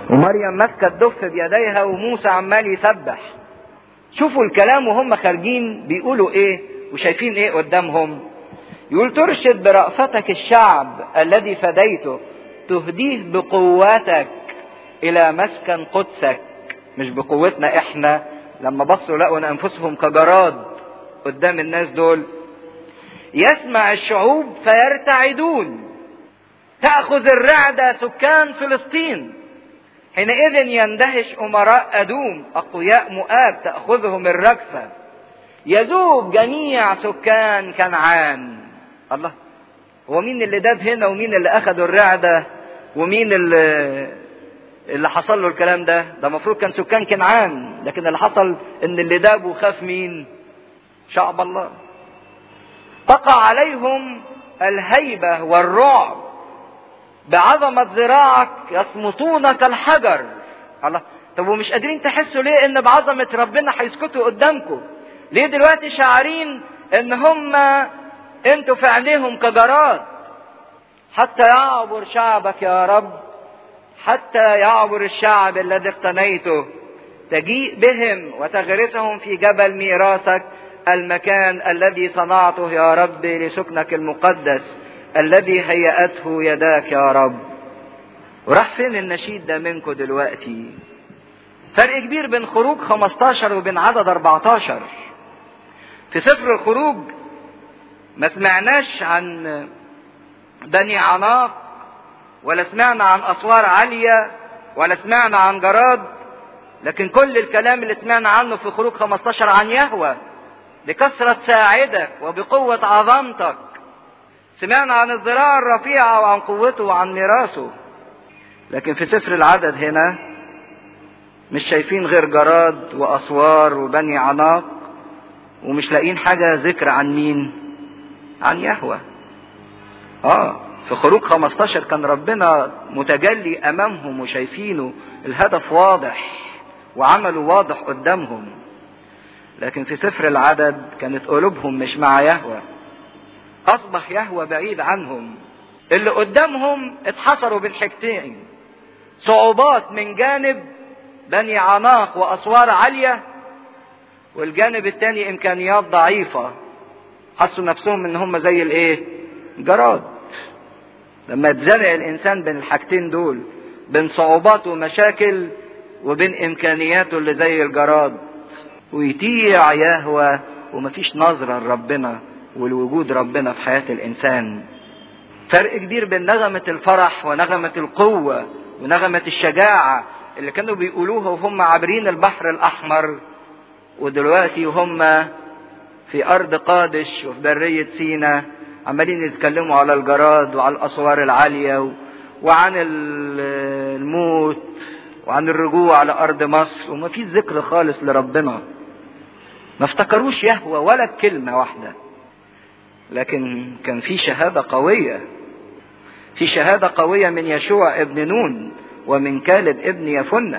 ومريم ماسكه الدف بيديها وموسى عمال يسبح شوفوا الكلام وهم خارجين بيقولوا ايه وشايفين ايه قدامهم يقول ترشد برأفتك الشعب الذي فديته تهديه بقوتك الى مسكن قدسك مش بقوتنا احنا لما بصوا لقوا ان انفسهم كجراد قدام الناس دول يسمع الشعوب فيرتعدون تأخذ الرعدة سكان فلسطين حينئذ يندهش أمراء أدوم أقوياء مؤاب تأخذهم الرجفة يذوب جميع سكان كنعان الله هو مين اللي داب هنا ومين اللي أخذوا الرعدة ومين اللي اللي حصل له الكلام ده ده المفروض كان سكان كنعان لكن اللي حصل ان اللي داب وخاف مين شعب الله تقع عليهم الهيبة والرعب بعظمة ذراعك يصمتون كالحجر الله طب ومش قادرين تحسوا ليه ان بعظمة ربنا هيسكتوا قدامكم ليه دلوقتي شاعرين ان هم انتوا في عينيهم كجراد حتى يعبر شعبك يا رب حتى يعبر الشعب الذي اقتنيته تجيء بهم وتغرسهم في جبل ميراثك المكان الذي صنعته يا رب لسكنك المقدس الذي هيأته يداك يا رب وراح فين النشيد ده منكم دلوقتي فرق كبير بين خروج 15 وبين عدد 14 في سفر الخروج ما سمعناش عن بني عناق ولا سمعنا عن اسوار عاليه ولا سمعنا عن جراد لكن كل الكلام اللي سمعنا عنه في خروج 15 عن يهوى بكثرة ساعدك وبقوة عظمتك سمعنا عن الذراع الرفيعة وعن قوته وعن ميراثه لكن في سفر العدد هنا مش شايفين غير جراد وأسوار وبني عناق ومش لاقيين حاجة ذكر عن مين عن يهوى اه في خروج 15 كان ربنا متجلي امامهم وشايفينه الهدف واضح وعمله واضح قدامهم لكن في سفر العدد كانت قلوبهم مش مع يهوى اصبح يهوى بعيد عنهم اللي قدامهم اتحصروا بين حاجتين صعوبات من جانب بني عناق واسوار عاليه والجانب الثاني امكانيات ضعيفه حسوا نفسهم ان هم زي الايه جراد لما يتزرع الانسان بين الحاجتين دول بين صعوبات ومشاكل وبين امكانياته اللي زي الجراد ويطيع يهوى ومفيش نظرة لربنا ولوجود ربنا في حياة الانسان فرق كبير بين نغمة الفرح ونغمة القوة ونغمة الشجاعة اللي كانوا بيقولوها وهم عابرين البحر الاحمر ودلوقتي هم في ارض قادش وفي برية سينا عمالين يتكلموا على الجراد وعلى الاسوار العالية وعن الموت وعن الرجوع على ارض مصر وما فيش ذكر خالص لربنا ما افتكروش يهوى ولا بكلمة واحدة لكن كان في شهادة قوية في شهادة قوية من يشوع ابن نون ومن كالب ابن يفنة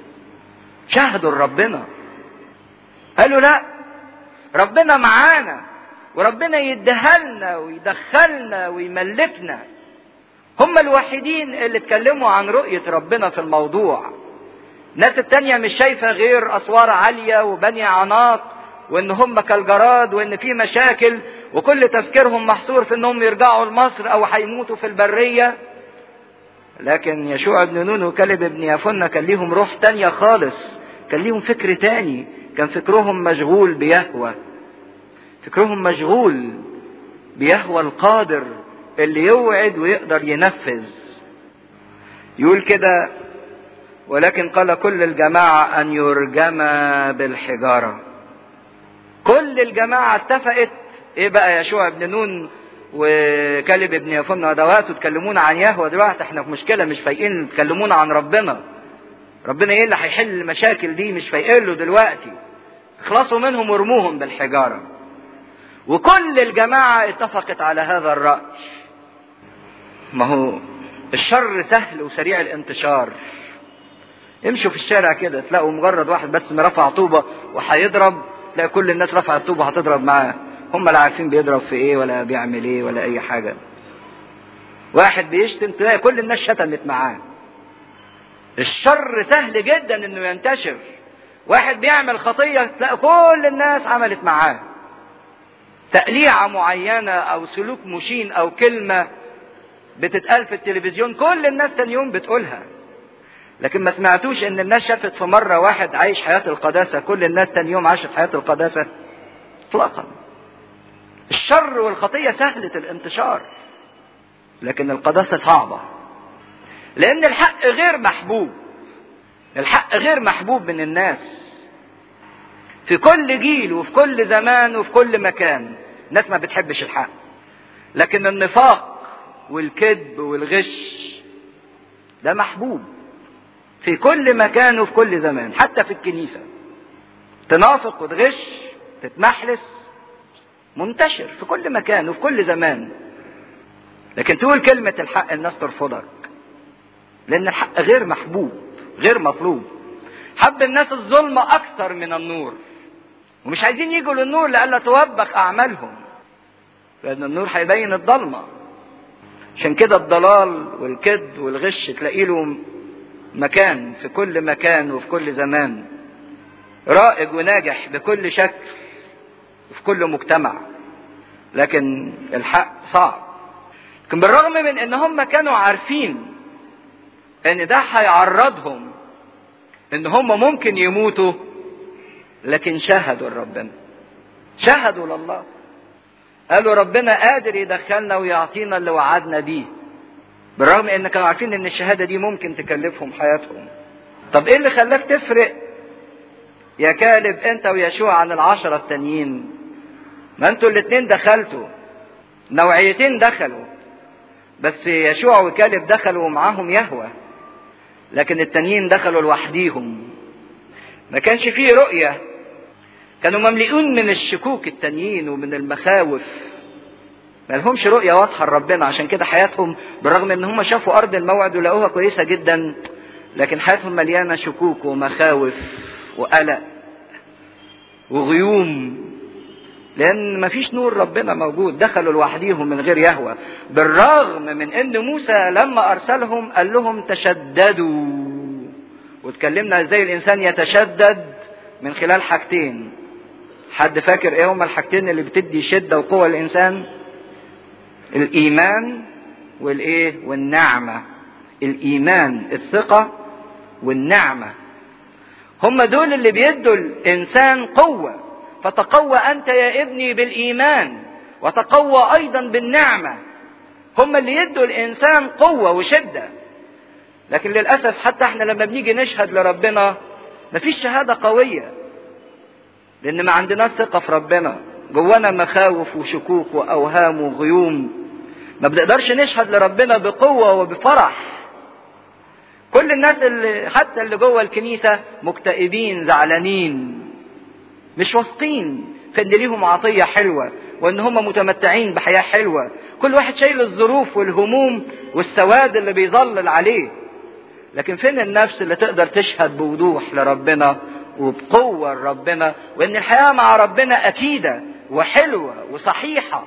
شهدوا ربنا قالوا لا ربنا معانا وربنا يدهلنا ويدخلنا ويملكنا هم الوحيدين اللي اتكلموا عن رؤية ربنا في الموضوع الناس التانية مش شايفة غير أسوار عالية وبني عناق وإن هم كالجراد وإن في مشاكل وكل تفكيرهم محصور في إنهم يرجعوا لمصر أو هيموتوا في البرية لكن يشوع بن نون وكلب بن يفنة كان ليهم روح تانية خالص كان ليهم فكر تاني كان فكرهم مشغول بيهوى فكرهم مشغول بيهوى القادر اللي يوعد ويقدر ينفذ يقول كده ولكن قال كل الجماعة أن يرجم بالحجارة كل الجماعة اتفقت ايه بقى يشوع بن نون وكلب ابن يفن دوات وتكلمونا عن يهوى دلوقتي احنا في مشكلة مش فايقين تكلمونا عن ربنا ربنا ايه اللي هيحل المشاكل دي مش فايقين له دلوقتي اخلصوا منهم وارموهم بالحجارة وكل الجماعة اتفقت على هذا الرأي ما هو الشر سهل وسريع الانتشار امشوا في الشارع كده تلاقوا مجرد واحد بس مرفع طوبة وهيضرب تلاقي كل الناس رفعت طوبة هتضرب معاه هم لا عارفين بيضرب في ايه ولا بيعمل ايه ولا اي حاجة واحد بيشتم تلاقي كل الناس شتمت معاه الشر سهل جدا انه ينتشر واحد بيعمل خطية تلاقي كل الناس عملت معاه تقليعة معينة او سلوك مشين او كلمة بتتقال في التلفزيون كل الناس تاني يوم بتقولها لكن ما سمعتوش ان الناس شافت في مرة واحد عايش حياة القداسة كل الناس تاني يوم عاشت حياة القداسة اطلاقا الشر والخطية سهلة الانتشار لكن القداسة صعبة لان الحق غير محبوب الحق غير محبوب من الناس في كل جيل وفي كل زمان وفي كل مكان الناس ما بتحبش الحق لكن النفاق والكذب والغش ده محبوب في كل مكان وفي كل زمان حتى في الكنيسة تنافق وتغش تتمحلس منتشر في كل مكان وفي كل زمان لكن تقول كلمة الحق الناس ترفضك لأن الحق غير محبوب غير مطلوب حب الناس الظلمة أكثر من النور ومش عايزين يجوا للنور لألا توبخ أعمالهم لأن النور هيبين الضلمة عشان كده الضلال والكذب والغش تلاقي له مكان في كل مكان وفي كل زمان رائج وناجح بكل شكل وفي كل مجتمع لكن الحق صعب لكن بالرغم من ان هم كانوا عارفين ان ده هيعرضهم ان هم ممكن يموتوا لكن شهدوا لربنا شهدوا لله قالوا ربنا قادر يدخلنا ويعطينا اللي وعدنا بيه بالرغم ان كانوا عارفين ان الشهاده دي ممكن تكلفهم حياتهم طب ايه اللي خلاك تفرق يا كالب انت ويشوع عن العشرة التانيين ما انتوا الاتنين دخلتوا نوعيتين دخلوا بس يشوع وكالب دخلوا ومعاهم يهوى لكن التانيين دخلوا لوحديهم ما كانش فيه رؤية كانوا مملئون من الشكوك التانيين ومن المخاوف ما لهمش رؤية واضحة لربنا عشان كده حياتهم بالرغم ان هم شافوا ارض الموعد ولقوها كويسة جدا لكن حياتهم مليانة شكوك ومخاوف وقلق وغيوم لان مفيش نور ربنا موجود دخلوا لوحديهم من غير يهوى بالرغم من ان موسى لما ارسلهم قال لهم تشددوا واتكلمنا ازاي الانسان يتشدد من خلال حاجتين حد فاكر ايه هما الحاجتين اللي بتدي شده وقوه الانسان الايمان والايه والنعمه الايمان الثقه والنعمه هم دول اللي بيدوا الانسان قوه فتقوى انت يا ابني بالايمان وتقوى ايضا بالنعمه هم اللي يدوا الانسان قوه وشده لكن للاسف حتى احنا لما بنيجي نشهد لربنا مفيش شهاده قويه لان ما عندناش ثقه في ربنا جوانا مخاوف وشكوك واوهام وغيوم ما بنقدرش نشهد لربنا بقوه وبفرح كل الناس اللي حتى اللي جوه الكنيسه مكتئبين زعلانين مش واثقين في ان ليهم عطيه حلوه وان هم متمتعين بحياه حلوه كل واحد شايل الظروف والهموم والسواد اللي بيظلل عليه لكن فين النفس اللي تقدر تشهد بوضوح لربنا وبقوة لربنا وإن الحياة مع ربنا أكيدة وحلوة وصحيحة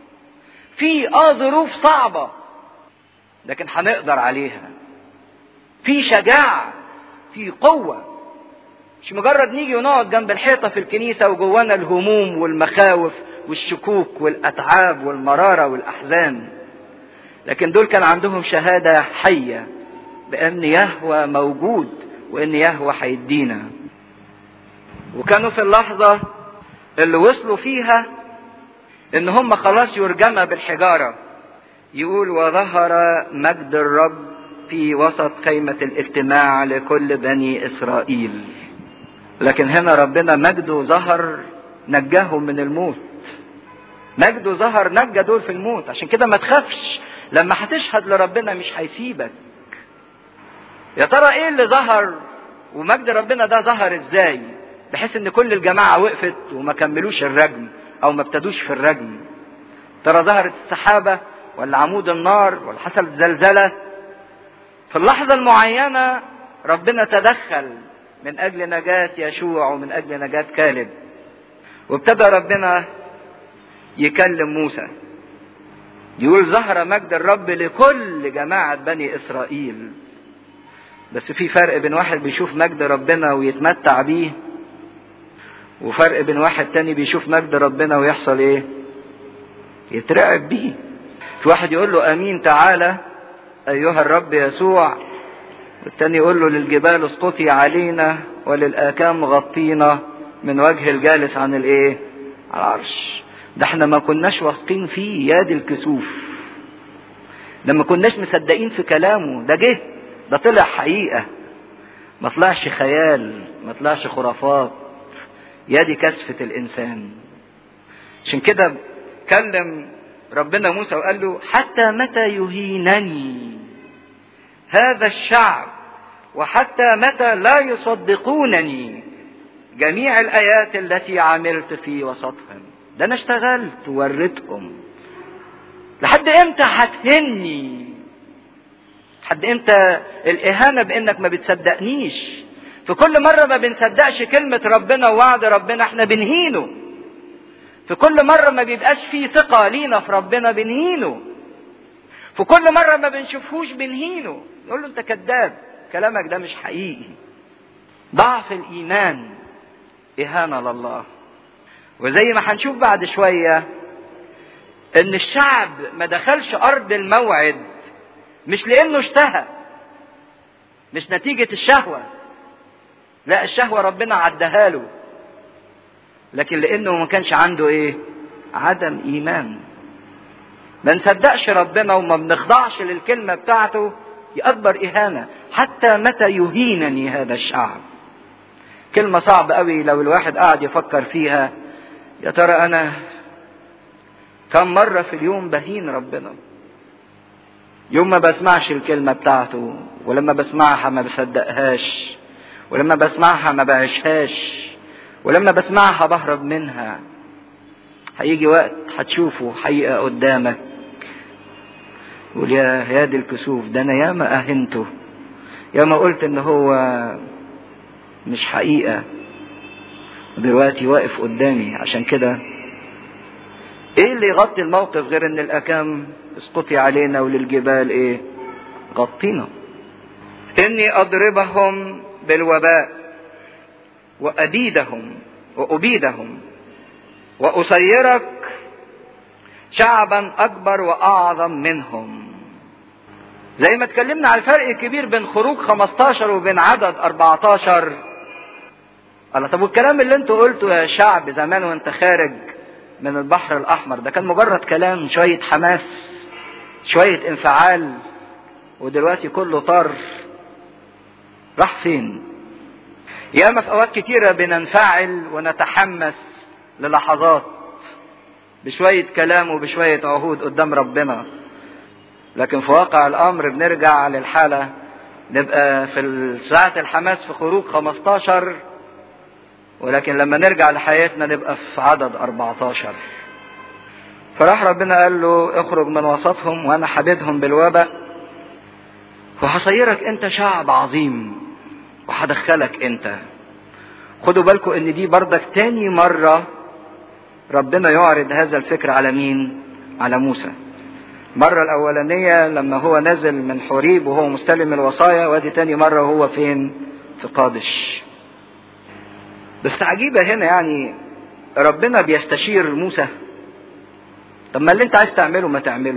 في آه ظروف صعبة لكن هنقدر عليها في شجاعة في قوة مش مجرد نيجي ونقعد جنب الحيطة في الكنيسة وجوانا الهموم والمخاوف والشكوك والأتعاب والمرارة والأحزان لكن دول كان عندهم شهادة حية بأن يهوى موجود وأن يهوى هيدينا وكانوا في اللحظة اللي وصلوا فيها ان هم خلاص يرجمى بالحجارة يقول وظهر مجد الرب في وسط خيمة الاجتماع لكل بني اسرائيل لكن هنا ربنا مجده ظهر نجاهم من الموت مجده ظهر نجى دول في الموت عشان كده ما تخافش لما هتشهد لربنا مش هيسيبك يا ترى ايه اللي ظهر ومجد ربنا ده ظهر ازاي بحيث ان كل الجماعة وقفت وما كملوش الرجم او ما ابتدوش في الرجم ترى ظهرت السحابة ولا عمود النار ولا حصلت زلزلة في اللحظة المعينة ربنا تدخل من اجل نجاة يشوع ومن اجل نجاة كالب وابتدى ربنا يكلم موسى يقول ظهر مجد الرب لكل جماعة بني اسرائيل بس في فرق بين واحد بيشوف مجد ربنا ويتمتع بيه وفرق بين واحد تاني بيشوف مجد ربنا ويحصل ايه يترعب بيه في واحد يقول له امين تعالى ايها الرب يسوع والتاني يقول له للجبال اسقطي علينا وللاكام غطينا من وجه الجالس عن الايه على العرش ده احنا ما كناش واثقين فيه يا دي الكسوف ده ما كناش مصدقين في كلامه ده جه ده طلع حقيقة ما طلعش خيال ما طلعش خرافات يا دي كسفة الإنسان عشان كده كلم ربنا موسى وقال له حتى متى يهينني هذا الشعب وحتى متى لا يصدقونني جميع الآيات التي عملت في وسطهم ده أنا اشتغلت ووريتهم لحد امتى هتهني لحد امتى الاهانه بانك ما بتصدقنيش في كل مره ما بنصدقش كلمه ربنا ووعد ربنا احنا بنهينه في كل مره ما بيبقاش فيه ثقه لينا في ربنا بنهينه في كل مره ما بنشوفهوش بنهينه نقول له انت كذاب كلامك ده مش حقيقي ضعف الايمان اهانه لله وزي ما هنشوف بعد شويه ان الشعب ما دخلش ارض الموعد مش لانه اشتهى مش نتيجة الشهوة لا الشهوة ربنا عدها له لكن لانه ما كانش عنده ايه عدم ايمان ما نصدقش ربنا وما بنخضعش للكلمة بتاعته دي اكبر اهانة حتى متى يهينني هذا الشعب كلمة صعبة قوي لو الواحد قاعد يفكر فيها يا ترى انا كم مرة في اليوم بهين ربنا يوم ما بسمعش الكلمة بتاعته ولما بسمعها ما بصدقهاش ولما بسمعها ما بعيشهاش ولما بسمعها بهرب منها هيجي وقت هتشوفه حقيقة قدامك يقول يا يا دي الكسوف ده انا ياما اهنته ياما قلت ان هو مش حقيقة ودلوقتي واقف قدامي عشان كده ايه اللي يغطي الموقف غير ان الاكام اسقطي علينا وللجبال ايه غطينا اني اضربهم بالوباء وابيدهم وابيدهم واسيرك شعبا اكبر واعظم منهم زي ما اتكلمنا على الفرق الكبير بين خروج 15 وبين عدد 14 الله طب والكلام اللي انتوا قلته يا شعب زمان وانت خارج من البحر الاحمر ده كان مجرد كلام شويه حماس شويه انفعال ودلوقتي كله طار راح فين ياما في اوقات كتيره بننفعل ونتحمس للحظات بشويه كلام وبشويه عهود قدام ربنا لكن في واقع الامر بنرجع للحاله نبقى في ساعة الحماس في خروج 15 ولكن لما نرجع لحياتنا نبقى في عدد 14 فراح ربنا قال له اخرج من وسطهم وانا حبيبهم بالوباء وهصيرك انت شعب عظيم وهدخلك انت خدوا بالكم ان دي بردك تاني مرة ربنا يعرض هذا الفكر على مين على موسى المرة الأولانية لما هو نزل من حوريب وهو مستلم الوصايا وادي تاني مرة وهو فين في قادش بس عجيبة هنا يعني ربنا بيستشير موسى طب ما اللي انت عايز تعمله ما تعمله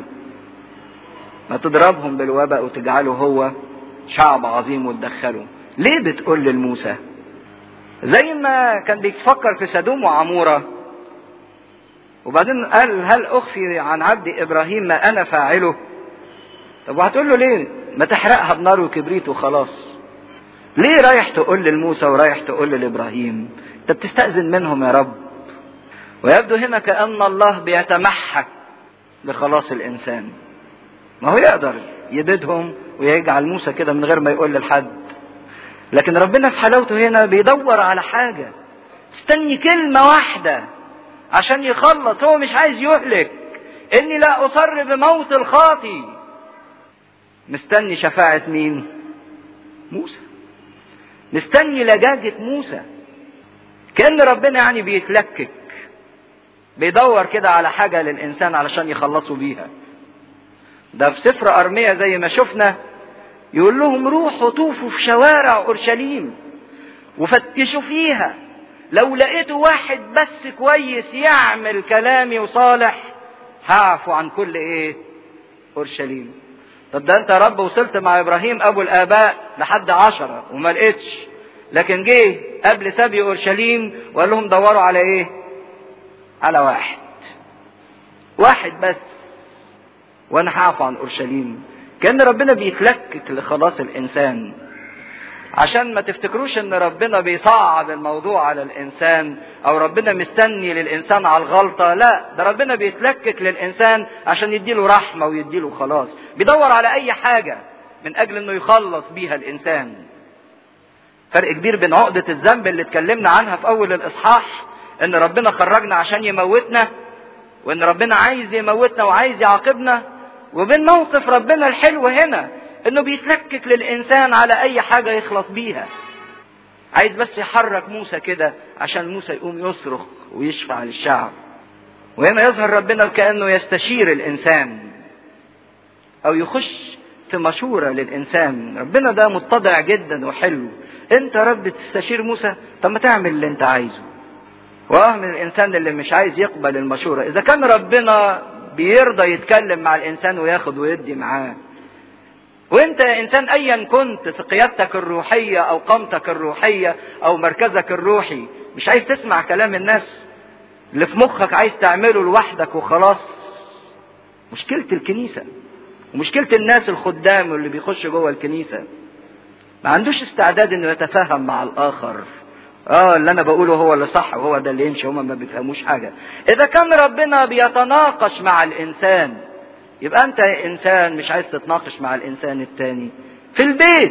ما تضربهم بالوباء وتجعله هو شعب عظيم وتدخله ليه بتقول لموسى زي ما كان بيفكر في سدوم وعموره وبعدين قال هل اخفي عن عبد ابراهيم ما انا فاعله طب وهتقول له ليه ما تحرقها بنار وكبريت وخلاص ليه رايح تقول لموسى ورايح تقول لابراهيم انت بتستأذن منهم يا رب ويبدو هنا كأن الله بيتمحك لخلاص الإنسان ما هو يقدر يبيدهم ويجعل موسى كده من غير ما يقول لحد لكن ربنا في حلاوته هنا بيدور على حاجة استني كلمة واحدة عشان يخلص هو مش عايز يهلك اني لا اصر بموت الخاطي مستني شفاعة مين موسى مستني لجاجة موسى كأن ربنا يعني بيتلكك بيدور كده على حاجة للإنسان علشان يخلصوا بيها ده في سفر أرمية زي ما شفنا يقول لهم روحوا طوفوا في شوارع اورشليم وفتشوا فيها لو لقيتوا واحد بس كويس يعمل كلامي وصالح هعفو عن كل ايه اورشليم طب ده انت يا رب وصلت مع ابراهيم ابو الاباء لحد عشرة وما لقيتش لكن جه قبل سبي اورشليم وقال لهم دوروا على ايه على واحد واحد بس وانا هعفو عن اورشليم كان ربنا بيتلكك لخلاص الانسان عشان ما تفتكروش ان ربنا بيصعب الموضوع على الانسان او ربنا مستني للانسان على الغلطه لا ده ربنا بيتلكك للانسان عشان يديله رحمه ويديله خلاص بيدور على اي حاجه من اجل انه يخلص بيها الانسان فرق كبير بين عقده الذنب اللي اتكلمنا عنها في اول الاصحاح ان ربنا خرجنا عشان يموتنا وان ربنا عايز يموتنا وعايز يعاقبنا وبين موقف ربنا الحلو هنا انه بيتلكك للانسان على اي حاجه يخلص بيها عايز بس يحرك موسى كده عشان موسى يقوم يصرخ ويشفع للشعب وهنا يظهر ربنا كانه يستشير الانسان او يخش في مشوره للانسان ربنا ده متضع جدا وحلو انت يا رب تستشير موسى طب ما تعمل اللي انت عايزه واه من الانسان اللي مش عايز يقبل المشوره اذا كان ربنا بيرضى يتكلم مع الانسان وياخد ويدي معاه وانت يا انسان ايا كنت في قيادتك الروحيه او قامتك الروحيه او مركزك الروحي مش عايز تسمع كلام الناس اللي في مخك عايز تعمله لوحدك وخلاص مشكله الكنيسه ومشكله الناس الخدام اللي بيخش جوه الكنيسه ما عندوش استعداد انه يتفاهم مع الاخر اه اللي انا بقوله هو اللي صح وهو ده اللي يمشي هما ما بيفهموش حاجه اذا كان ربنا بيتناقش مع الانسان يبقى انت انسان مش عايز تتناقش مع الانسان التاني في البيت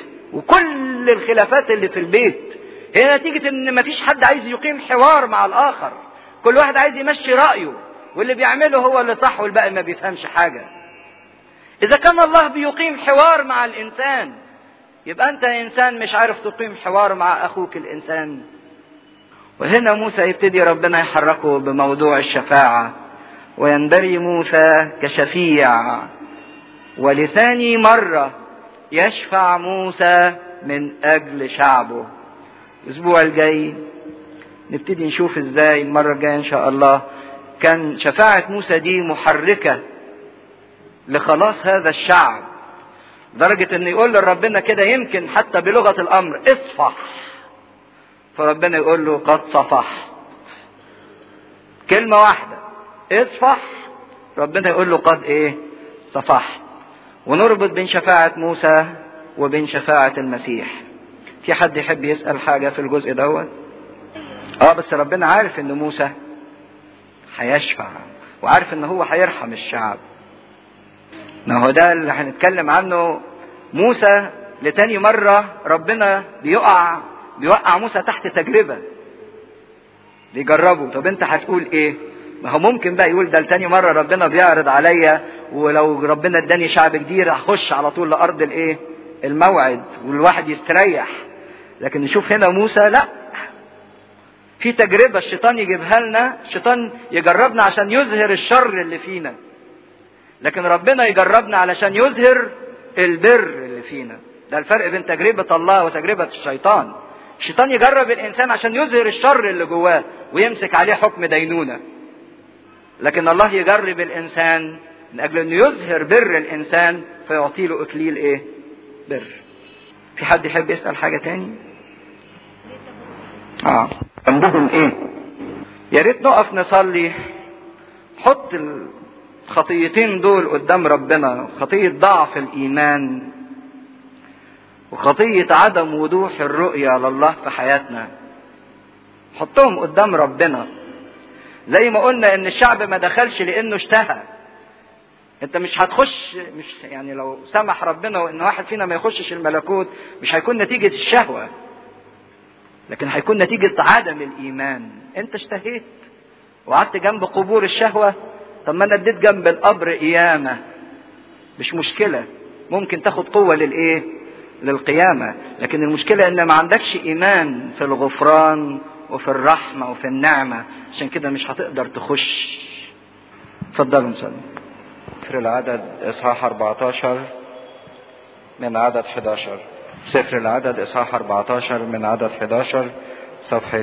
وكل الخلافات اللي في البيت هي نتيجة ان مفيش حد عايز يقيم حوار مع الاخر كل واحد عايز يمشي رأيه واللي بيعمله هو اللي صح والباقي ما بيفهمش حاجة اذا كان الله بيقيم حوار مع الانسان يبقى انت انسان مش عارف تقيم حوار مع اخوك الانسان وهنا موسى يبتدي ربنا يحركه بموضوع الشفاعه وينبري موسى كشفيع ولثاني مرة يشفع موسى من أجل شعبه الأسبوع الجاي نبتدي نشوف ازاي المرة الجاية إن شاء الله كان شفاعة موسى دي محركة لخلاص هذا الشعب لدرجة إن يقول لربنا كده يمكن حتى بلغة الأمر اصفح فربنا يقول له قد صفحت كلمة واحدة اصفح ربنا يقول له قد ايه صفحت ونربط بين شفاعة موسى وبين شفاعة المسيح في حد يحب يسأل حاجة في الجزء دوت اه بس ربنا عارف ان موسى هيشفع وعارف ان هو هيرحم الشعب ما هو ده اللي هنتكلم عنه موسى لتاني مرة ربنا بيقع بيوقع موسى تحت تجربة بيجربه طب انت هتقول ايه ما هو ممكن بقى يقول ده لتاني مرة ربنا بيعرض عليا ولو ربنا اداني شعب جديد هخش على طول لأرض الايه الموعد والواحد يستريح لكن نشوف هنا موسى لا في تجربة الشيطان يجيبها لنا الشيطان يجربنا عشان يظهر الشر اللي فينا لكن ربنا يجربنا علشان يظهر البر اللي فينا ده الفرق بين تجربة الله وتجربة الشيطان الشيطان يجرب الإنسان عشان يظهر الشر اللي جواه ويمسك عليه حكم دينونة لكن الله يجرب الإنسان من أجل أنه يظهر بر الإنسان فيعطي له إكليل إيه؟ بر. في حد يحب يسأل حاجة تاني؟ آه عندهم إيه؟ يا ريت نقف نصلي حط الخطيتين دول قدام ربنا خطية ضعف الإيمان وخطية عدم وضوح الرؤية لله في حياتنا حطهم قدام ربنا زي ما قلنا ان الشعب ما دخلش لانه اشتهى انت مش هتخش مش يعني لو سمح ربنا وان واحد فينا ما يخشش الملكوت مش هيكون نتيجة الشهوة لكن هيكون نتيجة عدم الايمان انت اشتهيت وقعدت جنب قبور الشهوة طب ما انا اديت جنب القبر قيامة مش مشكلة ممكن تاخد قوة للايه للقيامة لكن المشكلة ان ما عندكش ايمان في الغفران وفي الرحمة وفي النعمة عشان كده مش هتقدر تخش اتفضلوا نصلي في العدد اصحاح 14 من عدد 11 سفر العدد إصحاح 14 من عدد 11 صفحة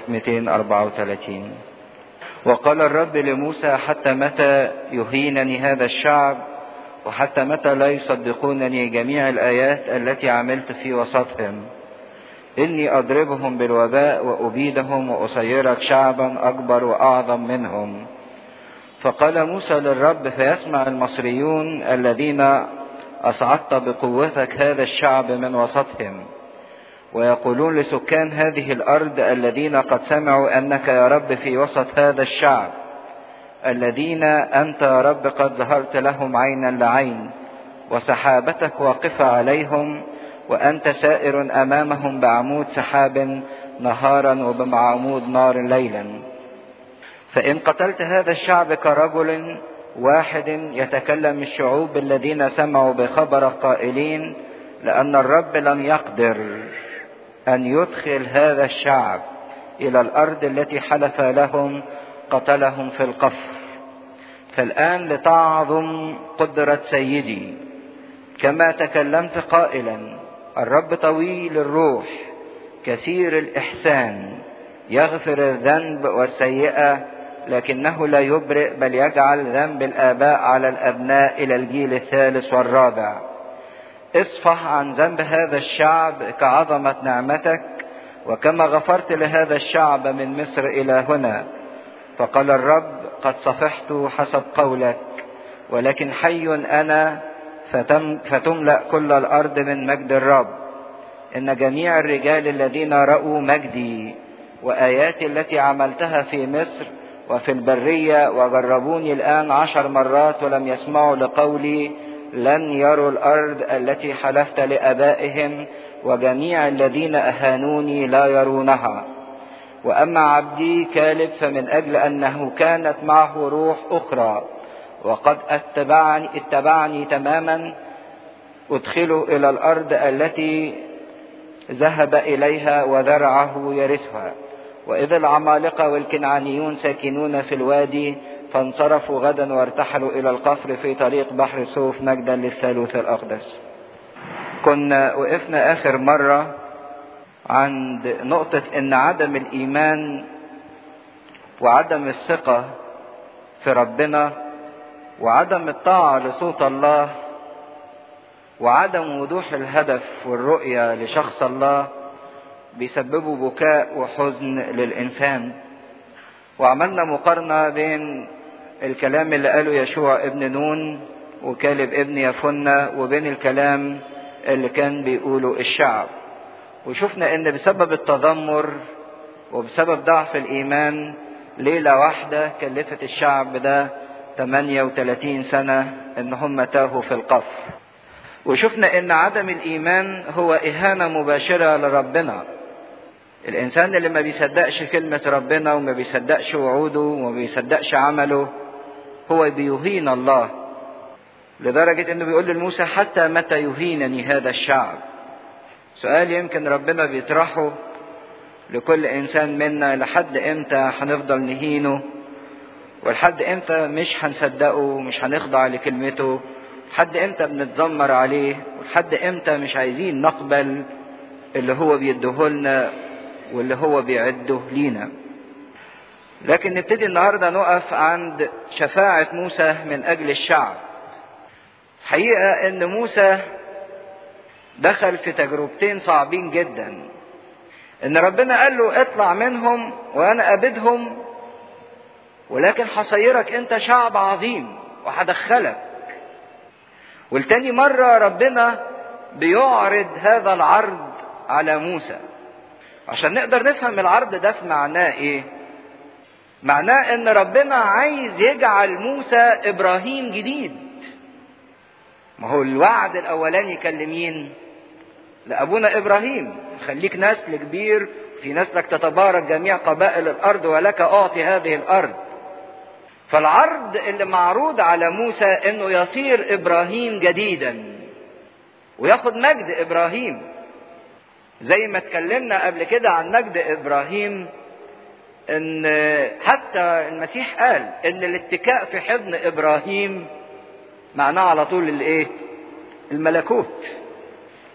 234 وقال الرب لموسى حتى متى يهينني هذا الشعب وحتى متى لا يصدقونني جميع الآيات التي عملت في وسطهم إني أضربهم بالوباء وأبيدهم وأسيرك شعبا أكبر وأعظم منهم فقال موسى للرب فيسمع المصريون الذين أصعدت بقوتك هذا الشعب من وسطهم ويقولون لسكان هذه الأرض الذين قد سمعوا أنك يا رب في وسط هذا الشعب الذين أنت يا رب قد ظهرت لهم عينا لعين وسحابتك واقفة عليهم وأنت سائر أمامهم بعمود سحاب نهارا وبمعمود نار ليلا فإن قتلت هذا الشعب كرجل واحد يتكلم الشعوب الذين سمعوا بخبر قائلين لأن الرب لم يقدر أن يدخل هذا الشعب إلى الأرض التي حلف لهم قتلهم في القفر فالآن لتعظم قدرة سيدي كما تكلمت قائلا الرب طويل الروح كثير الإحسان يغفر الذنب والسيئة لكنه لا يبرئ بل يجعل ذنب الآباء على الأبناء إلى الجيل الثالث والرابع اصفح عن ذنب هذا الشعب كعظمة نعمتك وكما غفرت لهذا الشعب من مصر إلى هنا فقال الرب قد صفحت حسب قولك ولكن حي أنا فتم فتملأ كل الأرض من مجد الرب إن جميع الرجال الذين رأوا مجدي وآياتي التي عملتها في مصر وفي البرية وجربوني الآن عشر مرات ولم يسمعوا لقولي لن يروا الأرض التي حلفت لآبائهم وجميع الذين أهانوني لا يرونها وأما عبدي كالب فمن أجل أنه كانت معه روح أخرى وقد اتبعني, اتبعني تماما أدخله إلى الأرض التي ذهب إليها وذرعه يرثها وإذا العمالقة والكنعانيون ساكنون في الوادي فانصرفوا غدا وارتحلوا إلى القفر في طريق بحر سوف مجدا للثالوث الأقدس كنا وقفنا آخر مرة عند نقطة إن عدم الإيمان وعدم الثقة في ربنا وعدم الطاعة لصوت الله وعدم وضوح الهدف والرؤية لشخص الله بيسببوا بكاء وحزن للإنسان وعملنا مقارنة بين الكلام اللي قاله يشوع ابن نون وكالب ابن يفنة وبين الكلام اللي كان بيقوله الشعب وشفنا ان بسبب التذمر وبسبب ضعف الايمان ليلة واحدة كلفت الشعب ده 38 سنة ان هم تاهوا في القفر وشفنا ان عدم الايمان هو اهانة مباشرة لربنا الانسان اللي ما بيصدقش كلمة ربنا وما بيصدقش وعوده وما بيصدقش عمله هو بيهين الله لدرجة انه بيقول لموسى حتى متى يهينني هذا الشعب سؤال يمكن ربنا بيطرحه لكل انسان منا لحد امتى هنفضل نهينه ولحد امتى مش هنصدقه ومش هنخضع لكلمته لحد امتى بنتذمر عليه ولحد امتى مش عايزين نقبل اللي هو بيديهولنا واللي هو بيعده لينا لكن نبتدي النهارده نقف عند شفاعة موسى من أجل الشعب. حقيقة إن موسى دخل في تجربتين صعبين جدا. إن ربنا قال له اطلع منهم وأنا أبدهم ولكن هصيرك أنت شعب عظيم وهدخلك. والتاني مرة ربنا بيعرض هذا العرض على موسى. عشان نقدر نفهم العرض ده في معناه ايه؟ معناه ان ربنا عايز يجعل موسى ابراهيم جديد ما هو الوعد الاولاني كان لمين لابونا ابراهيم خليك نسل كبير في نسلك تتبارك جميع قبائل الارض ولك اعطي هذه الارض فالعرض اللي معروض على موسى انه يصير ابراهيم جديدا وياخد مجد ابراهيم زي ما اتكلمنا قبل كده عن مجد ابراهيم ان حتى المسيح قال ان الاتكاء في حضن ابراهيم معناه على طول الايه الملكوت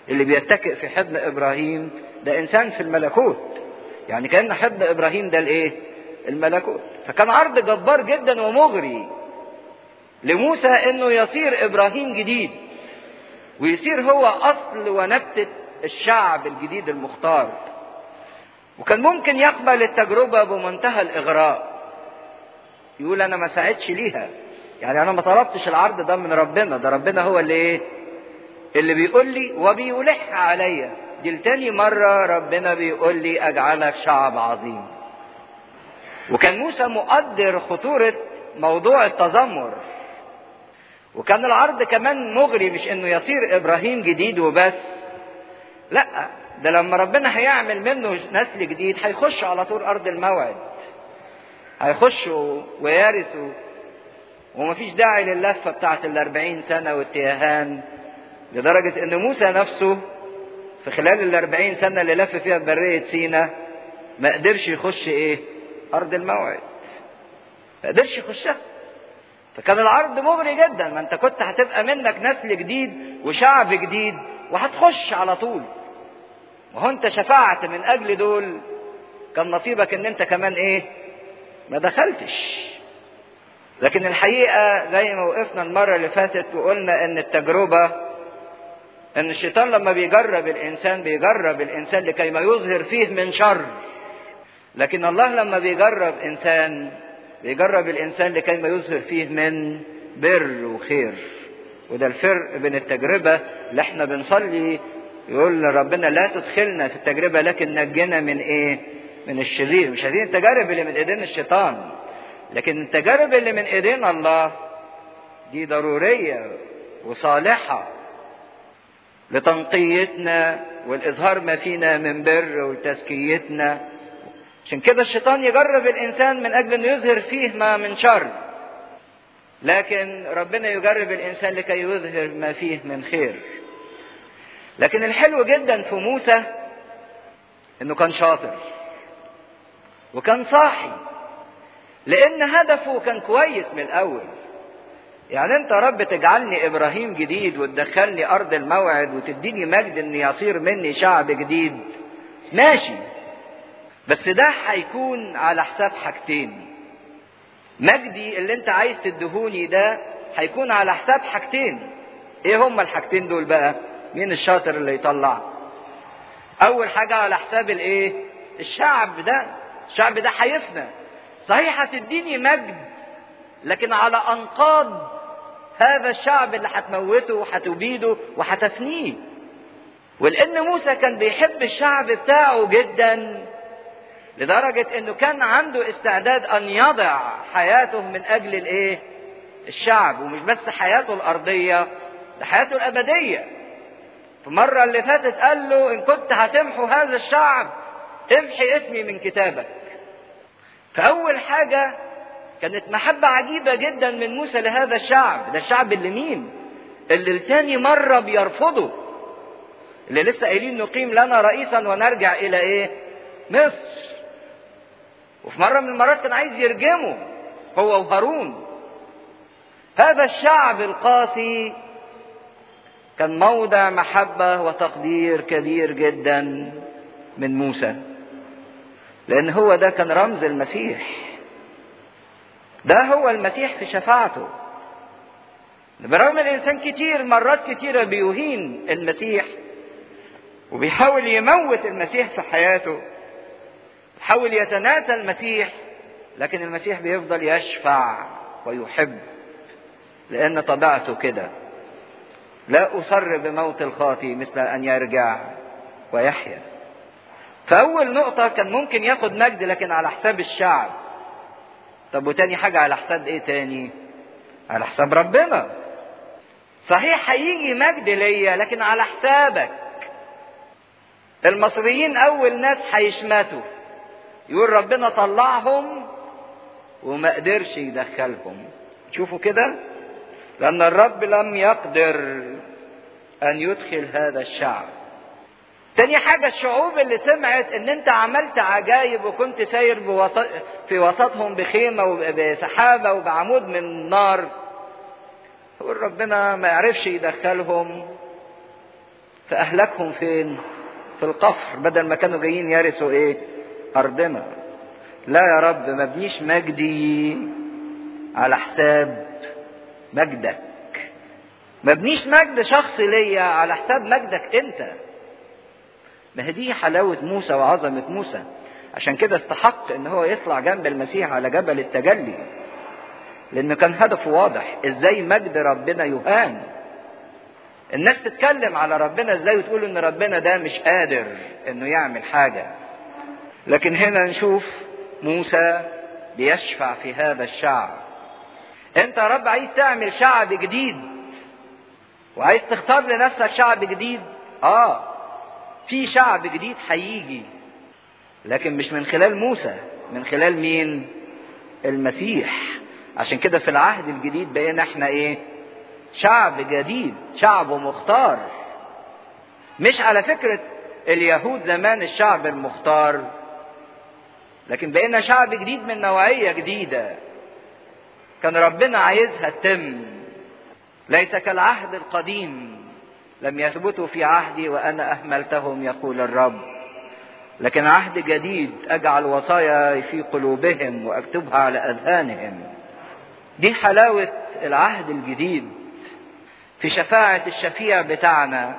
اللي بيتكئ في حضن ابراهيم ده انسان في الملكوت يعني كان حضن ابراهيم ده الايه الملكوت فكان عرض جبار جدا ومغري لموسى انه يصير ابراهيم جديد ويصير هو اصل ونبتة الشعب الجديد المختار وكان ممكن يقبل التجربة بمنتهى الاغراء يقول انا ما ساعدش ليها يعني انا ما طلبتش العرض ده من ربنا ده ربنا هو اللي ايه اللي بيقول لي وبيلح عليا دي لتاني مرة ربنا بيقول لي اجعلك شعب عظيم وكان موسى مقدر خطورة موضوع التذمر وكان العرض كمان مغري مش انه يصير ابراهيم جديد وبس لا ده لما ربنا هيعمل منه نسل جديد هيخش على طول ارض الموعد هيخشوا ويرثوا ومفيش داعي للفة بتاعت الأربعين سنة والتيهان لدرجة إن موسى نفسه في خلال الأربعين سنة اللي لف فيها برية سينا ما قدرش يخش إيه؟ أرض الموعد. ما قدرش يخشها. فكان العرض مغري جدا ما أنت كنت هتبقى منك نسل جديد وشعب جديد وهتخش على طول. وهو أنت شفعت من أجل دول كان نصيبك إن أنت كمان إيه؟ ما دخلتش. لكن الحقيقة زي ما وقفنا المرة اللي فاتت وقلنا ان التجربة ان الشيطان لما بيجرب الانسان بيجرب الانسان لكي ما يظهر فيه من شر لكن الله لما بيجرب انسان بيجرب الانسان لكي ما يظهر فيه من بر وخير وده الفرق بين التجربة اللي احنا بنصلي يقول لربنا لا تدخلنا في التجربة لكن نجنا من ايه من الشرير مش عايزين التجارب اللي من ايدين الشيطان لكن التجارب اللي من ايدين الله دي ضرورية وصالحة لتنقيتنا والإظهار ما فينا من بر وتزكيتنا عشان كده الشيطان يجرب الإنسان من أجل أنه يظهر فيه ما من شر لكن ربنا يجرب الإنسان لكي يظهر ما فيه من خير لكن الحلو جدا في موسى انه كان شاطر وكان صاحي لان هدفه كان كويس من الاول يعني انت رب تجعلني ابراهيم جديد وتدخلني ارض الموعد وتديني مجد ان يصير مني شعب جديد ماشي بس ده هيكون على حساب حاجتين مجدي اللي انت عايز تدهوني ده هيكون على حساب حاجتين ايه هما الحاجتين دول بقى مين الشاطر اللي يطلع اول حاجة على حساب الايه الشعب ده الشعب ده هيفنى صحيح هتديني مجد لكن على انقاض هذا الشعب اللي هتموته وهتبيده وهتفنيه ولان موسى كان بيحب الشعب بتاعه جدا لدرجة انه كان عنده استعداد ان يضع حياته من اجل الايه الشعب ومش بس حياته الارضية ده حياته الابدية في المرة اللي فاتت قال له ان كنت هتمحو هذا الشعب امحي اسمي من كتابك فاول حاجة كانت محبة عجيبة جدا من موسى لهذا الشعب ده الشعب اللي مين اللي التاني مرة بيرفضه اللي لسه قايلين نقيم لنا رئيسا ونرجع الى ايه مصر وفي مرة من المرات كان عايز يرجمه هو وهارون هذا الشعب القاسي كان موضع محبة وتقدير كبير جدا من موسى لأن هو ده كان رمز المسيح ده هو المسيح في شفاعته برغم الإنسان كتير مرات كتيرة بيهين المسيح وبيحاول يموت المسيح في حياته يحاول يتناسى المسيح لكن المسيح بيفضل يشفع ويحب لأن طبيعته كده لا أصر بموت الخاطي مثل أن يرجع ويحيا فأول نقطة كان ممكن ياخد مجد لكن على حساب الشعب طب وتاني حاجة على حساب ايه تاني على حساب ربنا صحيح هيجي مجد ليا لكن على حسابك المصريين أول ناس هيشمتوا يقول ربنا طلعهم وما قدرش يدخلهم شوفوا كده لأن الرب لم يقدر أن يدخل هذا الشعب تاني حاجة الشعوب اللي سمعت ان انت عملت عجايب وكنت ساير بوسط في وسطهم بخيمة وبسحابة وبعمود من نار يقول ربنا ما يعرفش يدخلهم فأهلكهم فين في القفر بدل ما كانوا جايين يرثوا ايه أرضنا لا يا رب ما بنيش مجدي على حساب مجدك ما بنيش مجد شخصي ليا على حساب مجدك انت ما هي دي حلاوة موسى وعظمة موسى عشان كده استحق ان هو يطلع جنب المسيح على جبل التجلي لانه كان هدفه واضح ازاي مجد ربنا يهان الناس تتكلم على ربنا ازاي وتقول ان ربنا ده مش قادر انه يعمل حاجة لكن هنا نشوف موسى بيشفع في هذا الشعب انت يا رب عايز تعمل شعب جديد وعايز تختار لنفسك شعب جديد اه في شعب جديد هيجي لكن مش من خلال موسى من خلال مين المسيح عشان كده في العهد الجديد بقينا احنا ايه شعب جديد شعب مختار مش على فكرة اليهود زمان الشعب المختار لكن بقينا شعب جديد من نوعية جديدة كان ربنا عايزها تتم ليس كالعهد القديم لم يثبتوا في عهدي وانا اهملتهم يقول الرب لكن عهد جديد اجعل وصايا في قلوبهم واكتبها على اذهانهم دي حلاوه العهد الجديد في شفاعه الشفيع بتاعنا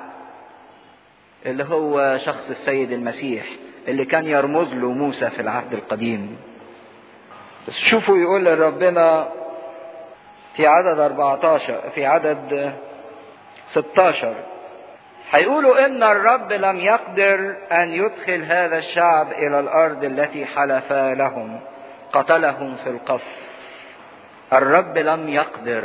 اللي هو شخص السيد المسيح اللي كان يرمز له موسى في العهد القديم بس شوفوا يقول لربنا في عدد 14 في عدد 16 هيقولوا ان الرب لم يقدر ان يدخل هذا الشعب الى الارض التي حلف لهم قتلهم في القف الرب لم يقدر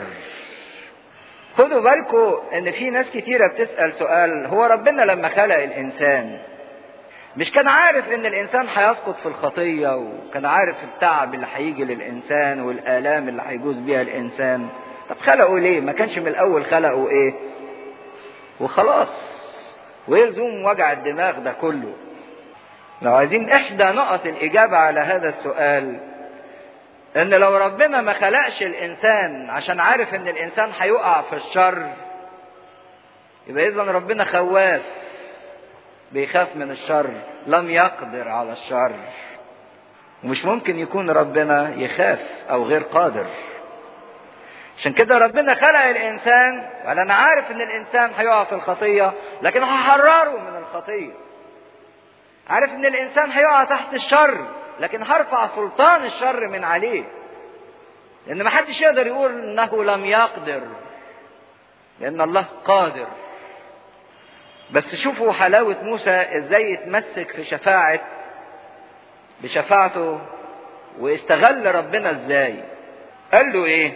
خدوا بالكم ان في ناس كتيرة بتسأل سؤال هو ربنا لما خلق الانسان مش كان عارف ان الانسان هيسقط في الخطية وكان عارف التعب اللي هيجي للانسان والالام اللي هيجوز بيها الانسان طب خلقه ليه ما كانش من الاول خلقه ايه وخلاص ويلزم وجع الدماغ ده كله لو عايزين احدى نقط الاجابة على هذا السؤال ان لو ربنا ما خلقش الانسان عشان عارف ان الانسان هيقع في الشر يبقى اذا ربنا خواف بيخاف من الشر لم يقدر على الشر ومش ممكن يكون ربنا يخاف او غير قادر عشان كده ربنا خلق الانسان وقال انا عارف ان الانسان هيقع في الخطيه لكن هحرره من الخطيه عارف ان الانسان هيقع تحت الشر لكن هرفع سلطان الشر من عليه لان ما حدش يقدر يقول انه لم يقدر لان الله قادر بس شوفوا حلاوة موسى ازاي يتمسك في شفاعة بشفاعته واستغل ربنا ازاي قال له ايه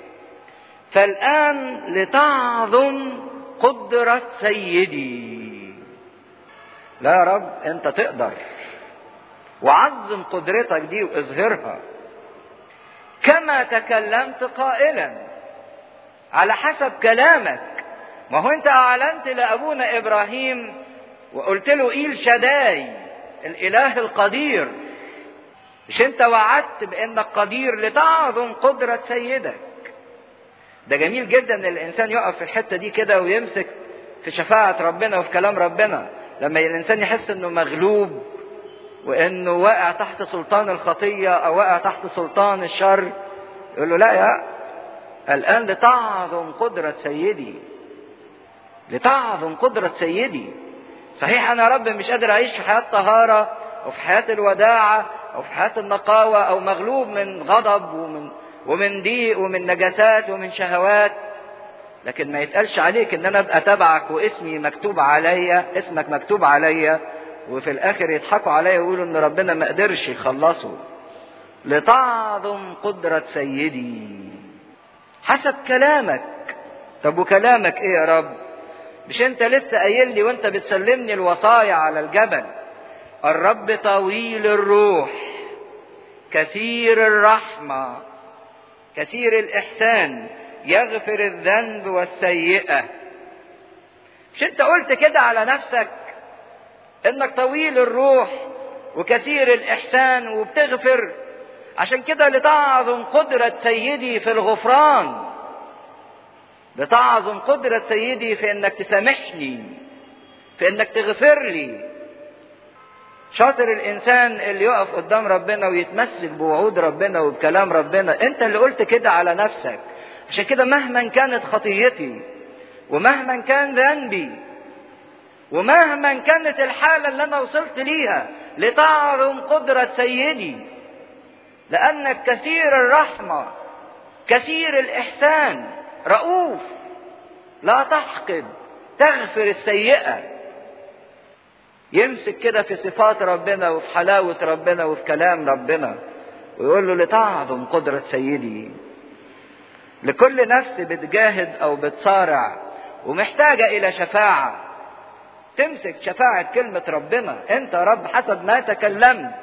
فالآن لتعظم قدرة سيدي لا يا رب انت تقدر وعظم قدرتك دي واظهرها كما تكلمت قائلا على حسب كلامك ما هو انت اعلنت لابونا ابراهيم وقلت له ايل شداي الاله القدير مش انت وعدت بانك قدير لتعظم قدرة سيدك ده جميل جدا ان الانسان يقف في الحتة دي كده ويمسك في شفاعة ربنا وفي كلام ربنا لما الانسان يحس انه مغلوب وانه واقع تحت سلطان الخطية او واقع تحت سلطان الشر يقول له لا يا الان لتعظم قدرة سيدي لتعظم قدرة سيدي صحيح انا يا رب مش قادر اعيش في حياة طهارة او في حياة الوداعة او في حياة النقاوة او مغلوب من غضب ومن ومن ضيق ومن نجاسات ومن شهوات لكن ما يتقالش عليك ان انا ابقى تبعك واسمي مكتوب عليا اسمك مكتوب عليا وفي الاخر يضحكوا عليا ويقولوا ان ربنا ما قدرش يخلصه لتعظم قدرة سيدي حسب كلامك طب وكلامك ايه يا رب مش انت لسه قايل لي وانت بتسلمني الوصايا على الجبل الرب طويل الروح كثير الرحمه كثير الإحسان يغفر الذنب والسيئة مش أنت قلت كده على نفسك إنك طويل الروح وكثير الإحسان وبتغفر عشان كده لتعظم قدرة سيدي في الغفران لتعظم قدرة سيدي في إنك تسامحني في انك تغفر لي شاطر الانسان اللي يقف قدام ربنا ويتمسك بوعود ربنا وبكلام ربنا انت اللي قلت كده على نفسك عشان كده مهما كانت خطيتي ومهما كان ذنبي ومهما كانت الحالة اللي أنا وصلت ليها لتعظم قدرة سيدي لأنك كثير الرحمة كثير الإحسان رؤوف لا تحقد تغفر السيئة يمسك كده في صفات ربنا وفي حلاوة ربنا وفي كلام ربنا ويقول له لتعظم قدرة سيدي لكل نفس بتجاهد أو بتصارع ومحتاجة إلى شفاعة تمسك شفاعة كلمة ربنا أنت رب حسب ما تكلمت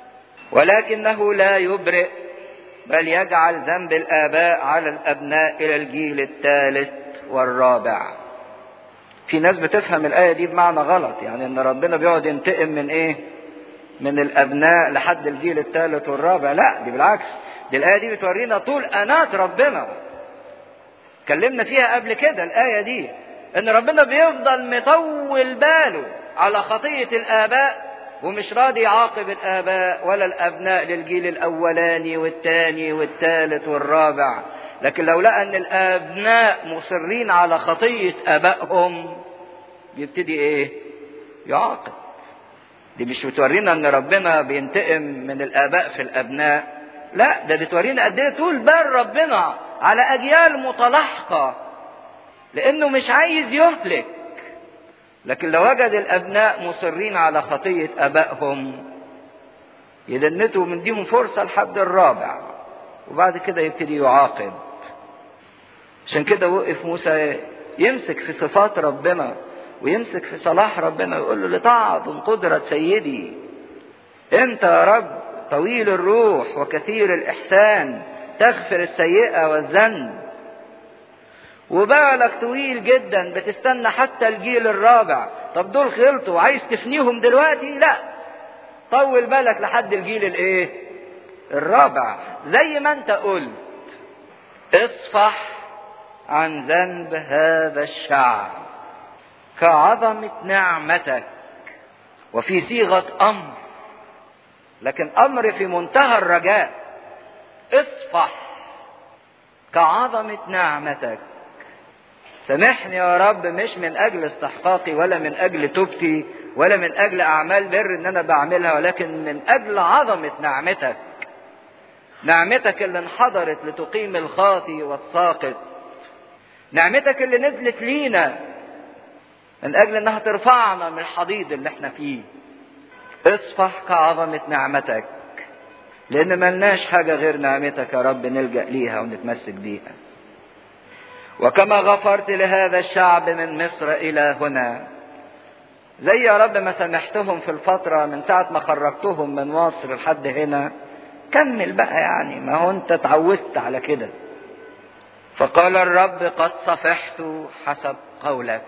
ولكنه لا يبرئ بل يجعل ذنب الآباء على الأبناء إلى الجيل الثالث والرابع في ناس بتفهم الآية دي بمعنى غلط يعني إن ربنا بيقعد ينتقم من إيه من الأبناء لحد الجيل الثالث والرابع لا دي بالعكس دي الآية دي بتورينا طول أنات ربنا اتكلمنا فيها قبل كده الآية دي إن ربنا بيفضل مطول باله على خطية الآباء ومش راضي يعاقب الآباء ولا الأبناء للجيل الأولاني والثاني والثالث والرابع لكن لو لقى أن الأبناء مصرين على خطية آبائهم يبتدي إيه؟ يعاقب دي مش بتورينا أن ربنا بينتقم من الآباء في الأبناء لا ده بتورينا قد إيه طول بال ربنا على أجيال متلاحقة لأنه مش عايز يهلك لكن لو وجد الأبناء مصرين على خطية أبائهم يدنتوا من ديهم فرصة لحد الرابع وبعد كده يبتدي يعاقب عشان كده وقف موسى يمسك في صفات ربنا ويمسك في صلاح ربنا ويقول له لتعظم قدرة سيدي انت يا رب طويل الروح وكثير الإحسان تغفر السيئة والذنب وبالك طويل جدا بتستنى حتى الجيل الرابع طب دول خلطوا عايز تفنيهم دلوقتي لا طول بالك لحد الجيل الايه الرابع زي ما انت قلت اصفح عن ذنب هذا الشعب كعظمة نعمتك وفي صيغة أمر لكن أمر في منتهى الرجاء اصفح كعظمة نعمتك سامحني يا رب مش من اجل استحقاقي ولا من اجل توبتي ولا من اجل اعمال بر ان انا بعملها ولكن من اجل عظمه نعمتك نعمتك اللي انحضرت لتقيم الخاطي والساقط نعمتك اللي نزلت لينا من اجل انها ترفعنا من الحضيض اللي احنا فيه اصفح كعظمه نعمتك لان ملناش حاجه غير نعمتك يا رب نلجا ليها ونتمسك بيها وكما غفرت لهذا الشعب من مصر الى هنا زي يا رب ما سامحتهم في الفترة من ساعة ما خرجتهم من مصر لحد هنا كمل بقى يعني ما هو انت اتعودت على كده فقال الرب قد صفحت حسب قولك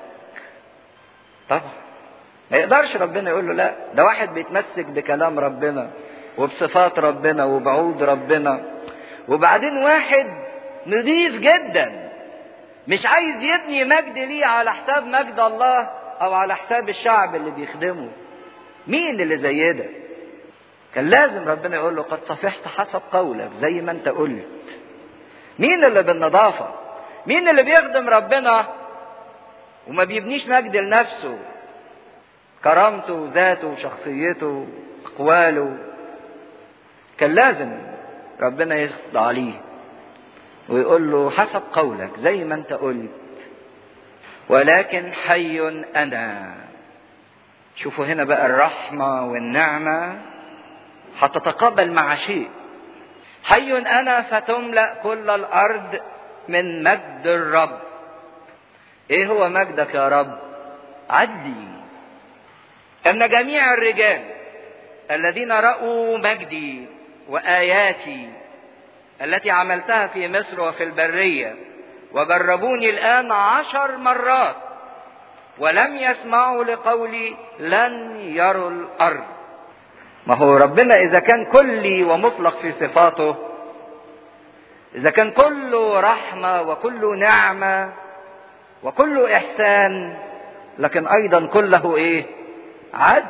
طبعا ما يقدرش ربنا يقول له لا ده واحد بيتمسك بكلام ربنا وبصفات ربنا وبعود ربنا وبعدين واحد نظيف جدا مش عايز يبني مجد ليه على حساب مجد الله او على حساب الشعب اللي بيخدمه مين اللي زي ده كان لازم ربنا يقول له قد صفحت حسب قولك زي ما انت قلت مين اللي بالنظافة مين اللي بيخدم ربنا وما بيبنيش مجد لنفسه كرامته وذاته وشخصيته اقواله كان لازم ربنا يخضع ليه ويقول له حسب قولك زي ما انت قلت ولكن حي انا شوفوا هنا بقى الرحمه والنعمه هتتقابل مع شيء حي انا فتملا كل الارض من مجد الرب ايه هو مجدك يا رب عدي ان جميع الرجال الذين راوا مجدي واياتي التي عملتها في مصر وفي البرية وجربوني الآن عشر مرات ولم يسمعوا لقولي لن يروا الأرض ما هو ربنا إذا كان كلي ومطلق في صفاته إذا كان كله رحمة وكله نعمة وكله إحسان لكن ايضا كله ايه عدل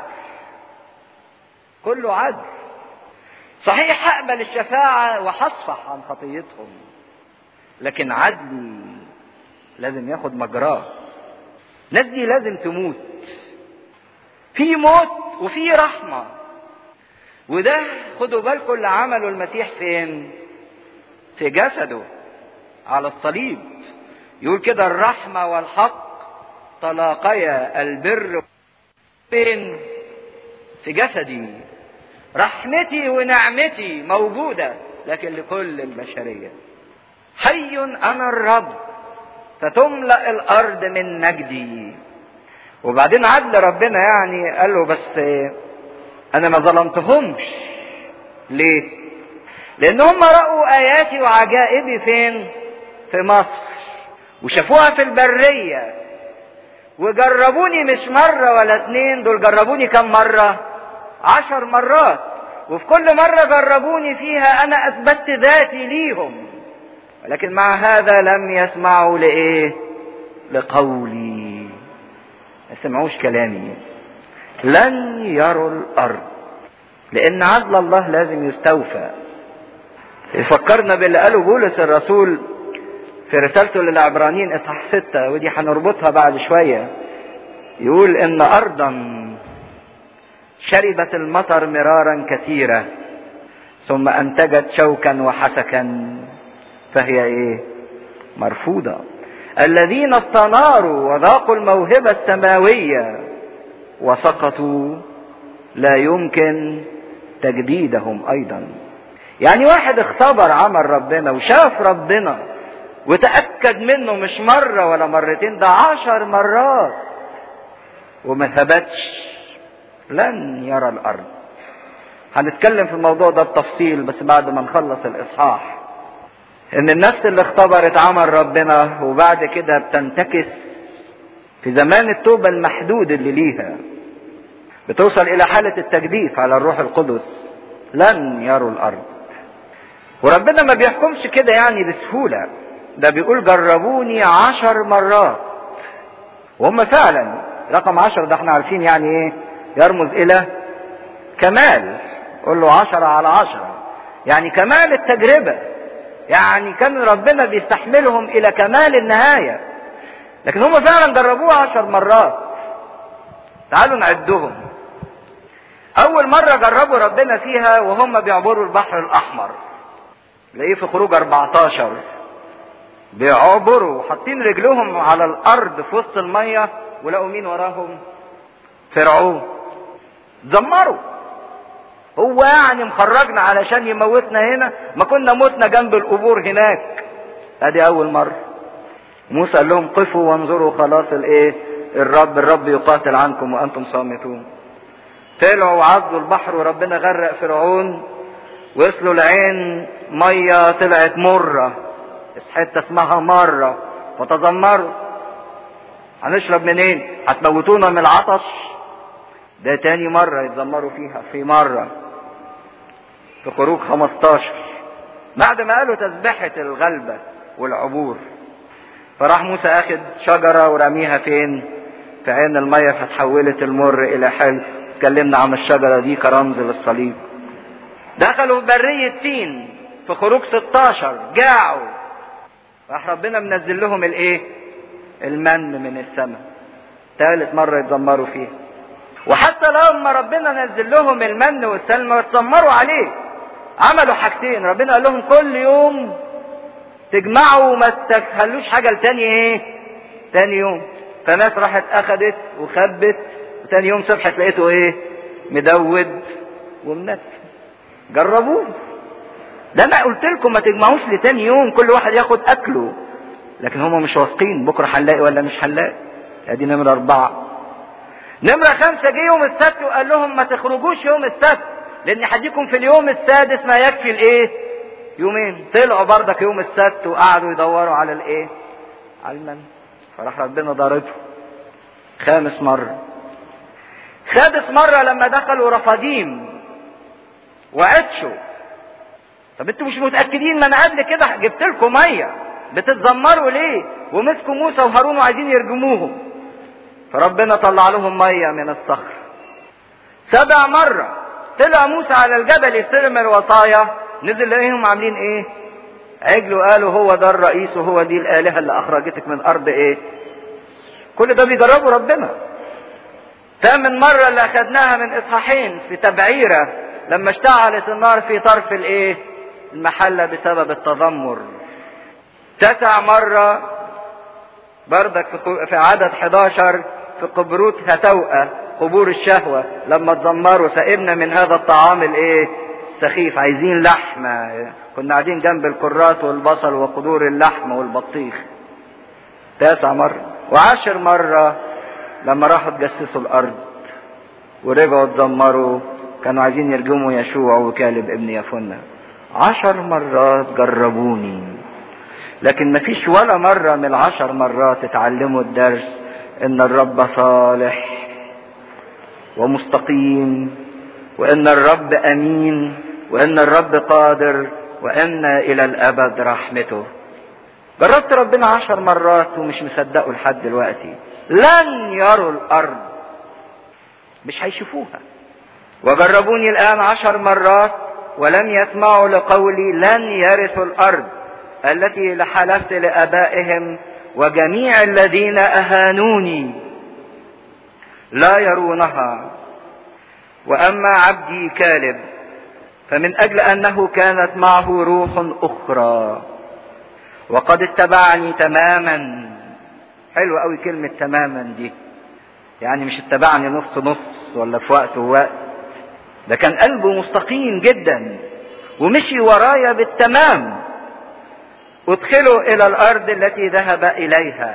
كله عدل صحيح هقبل الشفاعة وهصفح عن خطيتهم لكن عدل لازم ياخد مجراه الناس دي لازم تموت في موت وفي رحمة وده خدوا بالكم اللي عمله المسيح فين في جسده على الصليب يقول كده الرحمة والحق تلاقيا البر فين في جسدي رحمتي ونعمتي موجودة لكن لكل البشرية حي أنا الرب فتملأ الأرض من مجدي وبعدين عدل ربنا يعني قال له بس أنا ما ظلمتهمش ليه؟ لأن هم رأوا آياتي وعجائبي فين؟ في مصر وشافوها في البرية وجربوني مش مرة ولا اتنين دول جربوني كم مرة؟ عشر مرات وفي كل مرة جربوني فيها أنا أثبتت ذاتي ليهم ولكن مع هذا لم يسمعوا لإيه؟ لقولي ما سمعوش كلامي لن يروا الأرض لأن عدل الله لازم يستوفى يفكرنا باللي قاله بولس الرسول في رسالته للعبرانيين اصحاح ستة ودي هنربطها بعد شوية يقول ان ارضا شربت المطر مرارا كثيرة ثم انتجت شوكا وحسكا فهي ايه مرفوضة الذين استناروا وذاقوا الموهبة السماوية وسقطوا لا يمكن تجديدهم ايضا يعني واحد اختبر عمل ربنا وشاف ربنا وتأكد منه مش مرة ولا مرتين ده عشر مرات وما ثبتش لن يرى الأرض هنتكلم في الموضوع ده بتفصيل بس بعد ما نخلص الإصحاح إن النفس اللي اختبرت عمل ربنا وبعد كده بتنتكس في زمان التوبة المحدود اللي ليها بتوصل إلى حالة التجديف على الروح القدس لن يروا الأرض وربنا ما بيحكمش كده يعني بسهولة ده بيقول جربوني عشر مرات وهم فعلا رقم عشر ده احنا عارفين يعني ايه يرمز الى كمال قول له عشرة على عشرة يعني كمال التجربة يعني كان ربنا بيستحملهم الى كمال النهاية لكن هم فعلا جربوه عشر مرات تعالوا نعدهم اول مرة جربوا ربنا فيها وهم بيعبروا البحر الاحمر تلاقيه في خروج 14 بيعبروا حاطين رجلهم على الارض في وسط الميه ولقوا مين وراهم فرعون زمروا هو يعني مخرجنا علشان يموتنا هنا ما كنا متنا جنب القبور هناك ادي اول مره موسى قال لهم قفوا وانظروا خلاص الايه الرب الرب يقاتل عنكم وانتم صامتون طلعوا وعدوا البحر وربنا غرق فرعون وصلوا العين ميه طلعت مره حته اسمها مره وتذمروا هنشرب منين هتموتونا من العطش ده تاني مرة يتذمروا فيها في مرة في خروج 15 بعد ما قالوا تسبحة الغلبة والعبور فراح موسى اخد شجرة ورميها فين في عين المية فتحولت المر الى حلو اتكلمنا عن الشجرة دي كرمز للصليب دخلوا في برية سين في خروج 16 جاعوا راح ربنا منزل لهم الايه المن من السماء ثالث مرة يتذمروا فيها وحتى لما ربنا نزل لهم المن والسلمى واتذمروا عليه عملوا حاجتين ربنا قال لهم كل يوم تجمعوا وما تخلوش حاجة لتاني ايه تاني يوم فناس راحت اخدت وخبت وتاني يوم صبحت لقيته ايه مدود ومنتف جربوه ده انا قلت لكم ما تجمعوش لتاني يوم كل واحد ياخد اكله لكن هم مش واثقين بكره هنلاقي ولا مش هنلاقي ادي نمرة اربعة نمرة خمسة جه يوم السبت وقال لهم ما تخرجوش يوم السبت لان هديكم في اليوم السادس ما يكفي الايه يومين طلعوا بردك يوم السبت وقعدوا يدوروا على الايه على المن فراح ربنا ضاربهم خامس مرة سادس مرة لما دخلوا رفاديم وعطشوا طب انتوا مش متاكدين ما انا قبل كده جبت لكم ميه بتتذمروا ليه ومسكوا موسى وهارون وعايزين يرجموهم فربنا طلع لهم ميه من الصخر سبع مرة طلع موسى على الجبل يستلم الوصايا نزل لقيهم عاملين ايه عجل وقالوا هو ده الرئيس وهو دي الآلهة اللي أخرجتك من أرض إيه؟ كل ده بيجربوا ربنا. ثامن مرة اللي أخدناها من إصحاحين في تبعيرة لما اشتعلت النار في طرف الإيه؟ المحلة بسبب التذمر. تسع مرة بردك في في عدد 11 في قبروت هتوأة قبور الشهوة لما تذمروا سئبنا من هذا الطعام الإيه؟ سخيف عايزين لحمة كنا قاعدين جنب الكرات والبصل وقدور اللحم والبطيخ تاسع مرة وعشر مرة لما راحوا تجسسوا الأرض ورجعوا اتذمروا كانوا عايزين يرجموا يشوع وكالب ابن يفنة عشر مرات جربوني لكن مفيش ولا مرة من العشر مرات اتعلموا الدرس ان الرب صالح ومستقيم وان الرب امين وان الرب قادر وان الى الابد رحمته جربت ربنا عشر مرات ومش مصدقه لحد دلوقتي لن يروا الارض مش هيشوفوها وجربوني الان عشر مرات ولم يسمعوا لقولي لن يرثوا الارض التي لحلفت لابائهم وجميع الذين اهانوني لا يرونها واما عبدي كالب فمن اجل انه كانت معه روح اخرى وقد اتبعني تماما حلو قوي كلمة تماما دي يعني مش اتبعني نص نص ولا في وقت ووقت ده كان قلبه مستقيم جدا ومشي ورايا بالتمام ادخلوا الى الارض التي ذهب اليها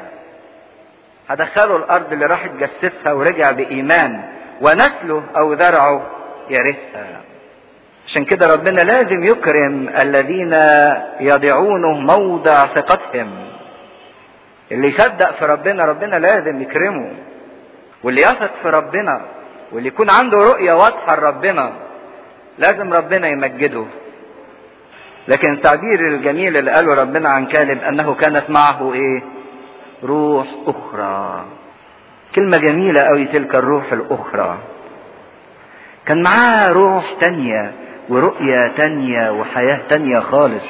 هدخله الارض اللي راح تجسسها ورجع بايمان ونسله او ذرعه يرثها عشان كده ربنا لازم يكرم الذين يضعونه موضع ثقتهم اللي يصدق في ربنا ربنا لازم يكرمه واللي يثق في ربنا واللي يكون عنده رؤية واضحة لربنا لازم ربنا يمجده لكن التعبير الجميل اللي قاله ربنا عن كالب انه كانت معه ايه روح اخرى كلمة جميلة قوي تلك الروح الاخرى كان معاه روح تانية ورؤية تانية وحياة تانية خالص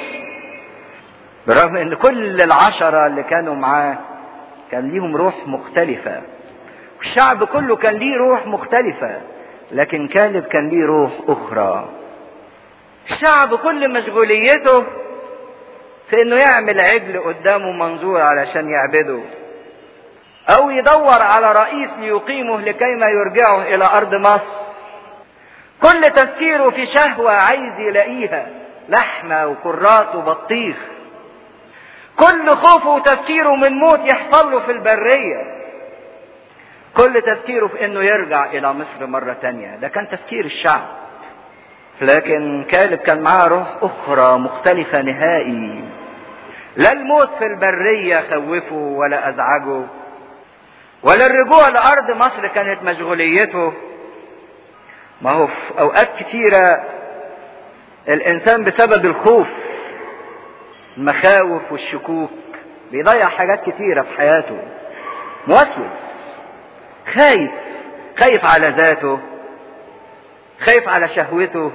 بالرغم ان كل العشرة اللي كانوا معاه كان ليهم روح مختلفة والشعب كله كان ليه روح مختلفة لكن كالب كان ليه روح اخرى الشعب كل مشغوليته في انه يعمل عجل قدامه منظور علشان يعبده او يدور على رئيس ليقيمه لكيما يرجعه الى ارض مصر كل تفكيره في شهوة عايز يلاقيها لحمة وكرات وبطيخ كل خوفه وتفكيره من موت يحصل له في البرية كل تفكيره في انه يرجع الى مصر مرة تانية ده كان تفكير الشعب لكن كالب كان معاه روح اخرى مختلفة نهائي لا الموت في البرية خوفه ولا ازعجه ولا الرجوع لارض مصر كانت مشغوليته ما هو في اوقات كتيرة الانسان بسبب الخوف المخاوف والشكوك بيضيع حاجات كتيرة في حياته موسوس خايف خايف على ذاته خايف على شهوته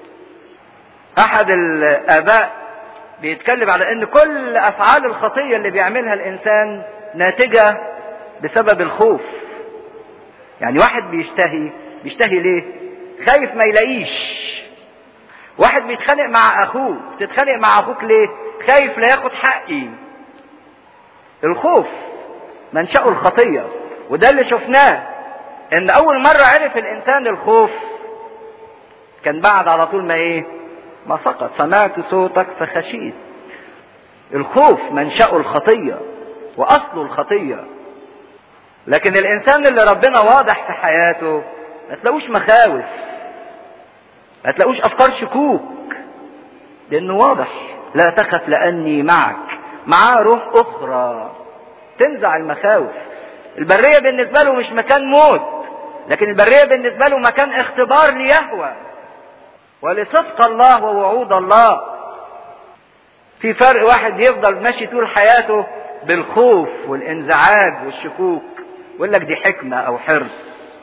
احد الاباء بيتكلم على ان كل افعال الخطية اللي بيعملها الانسان ناتجة بسبب الخوف يعني واحد بيشتهي بيشتهي ليه خايف ما يلاقيش واحد بيتخانق مع اخوه تتخانق مع اخوك ليه خايف لا ياخد حقي الخوف منشأه الخطية وده اللي شفناه ان اول مرة عرف الانسان الخوف كان بعد على طول ما ايه ما سقط سمعت صوتك فخشيت الخوف منشأه الخطية واصله الخطية لكن الانسان اللي ربنا واضح في حياته ما تلاقوش مخاوف ما تلاقوش افكار شكوك لانه واضح لا تخف لاني معك معاه روح اخرى تنزع المخاوف البرية بالنسبة له مش مكان موت لكن البرية بالنسبة له مكان اختبار ليهوى ولصدق الله ووعود الله في فرق واحد يفضل ماشي طول حياته بالخوف والانزعاج والشكوك ويقول لك دي حكمة او حرص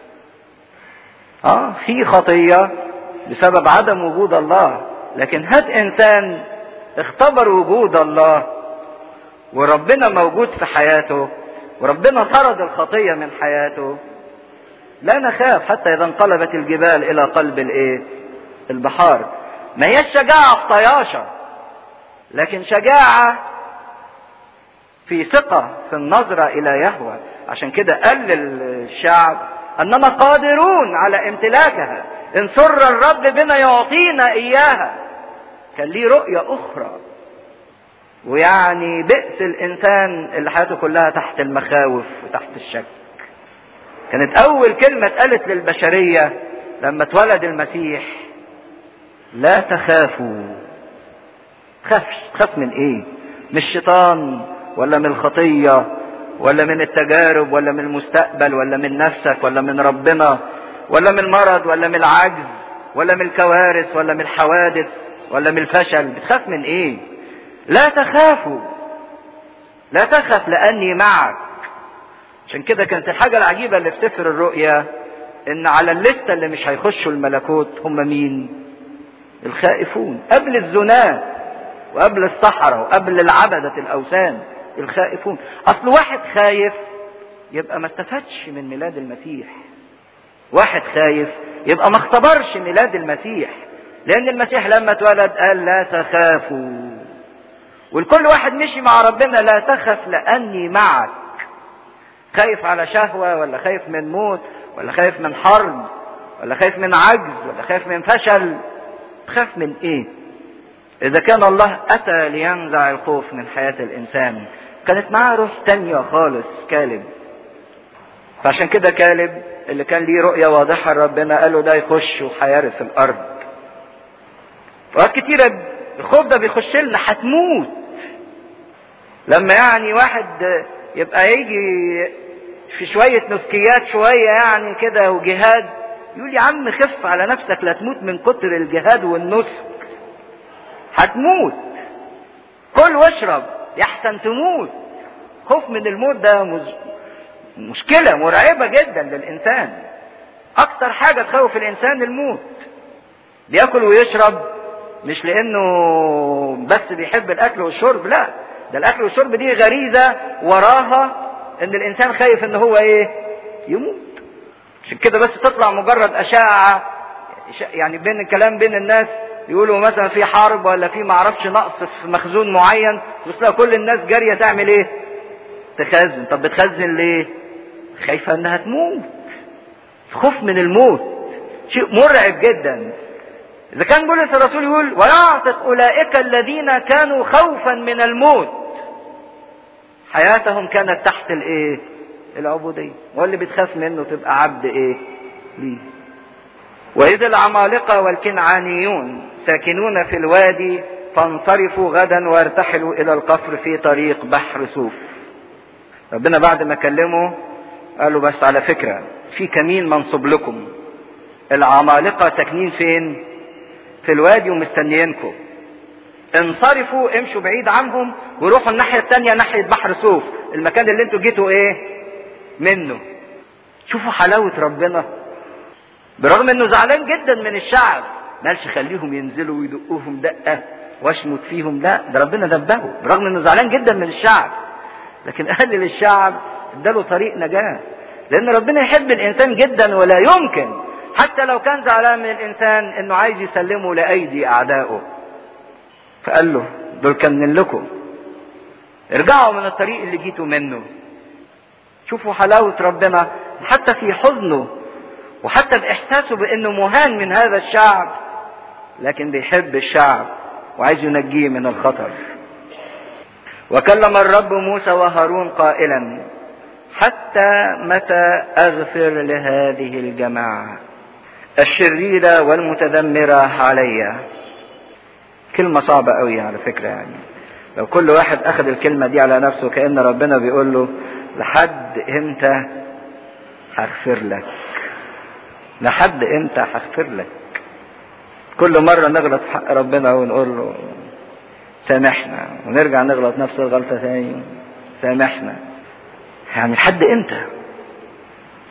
اه في خطية بسبب عدم وجود الله لكن هات انسان اختبر وجود الله وربنا موجود في حياته وربنا طرد الخطية من حياته لا نخاف حتى اذا انقلبت الجبال الى قلب الايه البحار ما هي الشجاعة في طياشة لكن شجاعة في ثقة في النظرة إلى يهوى عشان كده قال للشعب أننا قادرون على امتلاكها إن سر الرب بنا يعطينا إياها كان ليه رؤية أخرى ويعني بئس الإنسان اللي حياته كلها تحت المخاوف وتحت الشك كانت أول كلمة اتقالت للبشرية لما اتولد المسيح لا تخافوا تخافش تخاف من ايه من الشيطان ولا من الخطية ولا من التجارب ولا من المستقبل ولا من نفسك ولا من ربنا ولا من المرض ولا من العجز ولا من الكوارث ولا من الحوادث ولا من الفشل بتخاف من ايه لا تخافوا لا تخف لاني معك عشان كده كانت الحاجة العجيبة اللي في سفر الرؤيا ان على الليستة اللي مش هيخشوا الملكوت هم مين الخائفون قبل الزناه وقبل الصحراء وقبل العبدة الأوثان الخائفون أصل واحد خايف يبقى ما استفادش من ميلاد المسيح واحد خايف يبقى ما اختبرش ميلاد المسيح لأن المسيح لما اتولد قال لا تخافوا والكل واحد مشي مع ربنا لا تخف لأني معك خايف على شهوة ولا خايف من موت ولا خايف من حرب ولا خايف من عجز ولا خايف من فشل تخاف من ايه اذا كان الله اتى لينزع الخوف من حياة الانسان كانت معاه روح تانية خالص كالب فعشان كده كالب اللي كان ليه رؤية واضحة لربنا قال له ده يخش وهيرث الارض وقت كتيرة الخوف ده بيخش لنا هتموت لما يعني واحد يبقى يجي في شوية نسكيات شوية يعني كده وجهاد يقول يا عم خف على نفسك لا تموت من كتر الجهاد والنسك هتموت كل واشرب يحسن تموت خوف من الموت ده مز... مشكلة مرعبة جدا للإنسان أكتر حاجة تخوف الإنسان الموت بياكل ويشرب مش لأنه بس بيحب الأكل والشرب لا ده الأكل والشرب دي غريزة وراها إن الإنسان خايف إن هو إيه يموت عشان كده بس تطلع مجرد أشعة يعني بين الكلام بين الناس يقولوا مثلا في حرب ولا في معرفش نقص في مخزون معين وتلاقي كل الناس جارية تعمل ايه تخزن طب بتخزن ليه خايفة انها تموت خوف من الموت شيء مرعب جدا اذا كان بولس الرسول يقول ويعتق اولئك الذين كانوا خوفا من الموت حياتهم كانت تحت الايه العبودية واللي بتخاف منه تبقى عبد ايه ليه وإذ العمالقة والكنعانيون ساكنون في الوادي فانصرفوا غدا وارتحلوا إلى القفر في طريق بحر سوف ربنا بعد ما كلمه قالوا بس على فكرة في كمين منصوب لكم العمالقة ساكنين فين في الوادي ومستنيينكم انصرفوا امشوا بعيد عنهم وروحوا الناحية التانية ناحية بحر سوف المكان اللي انتوا جيتوا ايه منه شوفوا حلاوة ربنا برغم انه زعلان جدا من الشعب مالش خليهم ينزلوا ويدقوهم دقه واشمت فيهم لا ده ربنا دبه برغم انه زعلان جدا من الشعب لكن قال للشعب اداله طريق نجاه لان ربنا يحب الانسان جدا ولا يمكن حتى لو كان زعلان من الانسان انه عايز يسلمه لايدي اعدائه فقال له دول كان لكم ارجعوا من الطريق اللي جيتوا منه شوفوا حلاوه ربنا حتى في حزنه وحتى بإحساسه بأنه مهان من هذا الشعب لكن بيحب الشعب وعايز ينجيه من الخطر وكلم الرب موسى وهارون قائلا حتى متى أغفر لهذه الجماعة الشريرة والمتذمرة علي كلمة صعبة قوي على فكرة يعني لو كل واحد أخذ الكلمة دي على نفسه كأن ربنا بيقول له لحد امتى هغفر لك لحد امتى هغفر لك كل مرة نغلط في حق ربنا ونقول له سامحنا ونرجع نغلط نفس الغلطة ثاني سامحنا يعني لحد امتى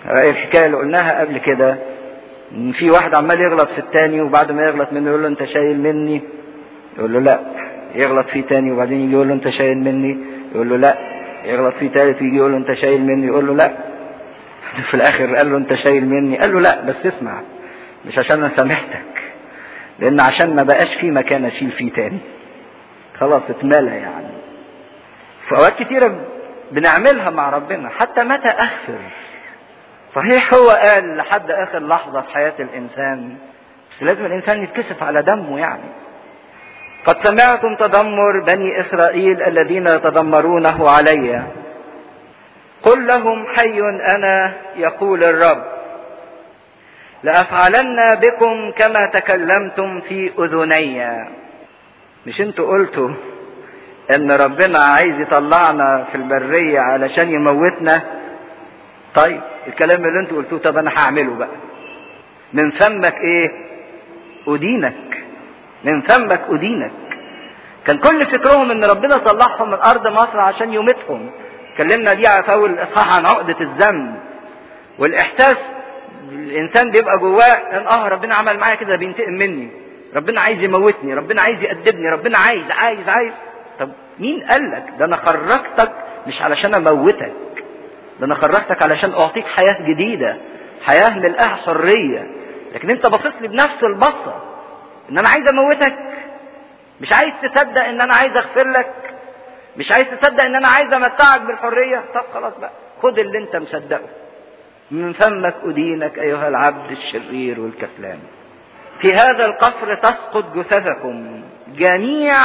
الحكايه اللي قلناها قبل كده ان في واحد عمال يغلط في التاني وبعد ما يغلط منه يقول له انت شايل مني يقول له لا يغلط فيه تاني وبعدين يجي يقول له انت شايل مني يقول له لا يغلط فيه تالت ويجي يقول له انت شايل مني يقول له لا في الاخر قال له انت شايل مني قال له لا بس اسمع مش عشان انا سامحتك لان عشان ما بقاش في مكان اشيل فيه تاني خلاص اتملى يعني في اوقات كتيره بنعملها مع ربنا حتى متى اغفر صحيح هو قال لحد اخر لحظه في حياه الانسان بس لازم الانسان يتكسف على دمه يعني قد سمعتم تذمر بني اسرائيل الذين يتذمرونه علي قل لهم حي انا يقول الرب لافعلن بكم كما تكلمتم في اذني مش انتوا قلتوا ان ربنا عايز يطلعنا في البريه علشان يموتنا طيب الكلام اللي انتوا قلتوه طب انا هعمله بقى من فمك ايه ادينك من فمك ادينك كان كل فكرهم ان ربنا طلعهم من ارض مصر عشان يميتهم اتكلمنا دي في اول الاصحاح عن عقده الذنب والاحساس الانسان بيبقى جواه ان اه ربنا عمل معايا كده بينتقم مني ربنا عايز يموتني ربنا عايز يأدبني ربنا عايز عايز عايز طب مين قال لك ده انا خرجتك مش علشان اموتك ده انا خرجتك علشان اعطيك حياه جديده حياه ملقاها حريه لكن انت باصص لي بنفس البصه ان انا عايز اموتك مش عايز تصدق ان انا عايز اغفر لك مش عايز تصدق ان انا عايز امتعك بالحريه طب خلاص بقى خد اللي انت مصدقه من فمك ادينك ايها العبد الشرير والكسلان في هذا القصر تسقط جثثكم جميع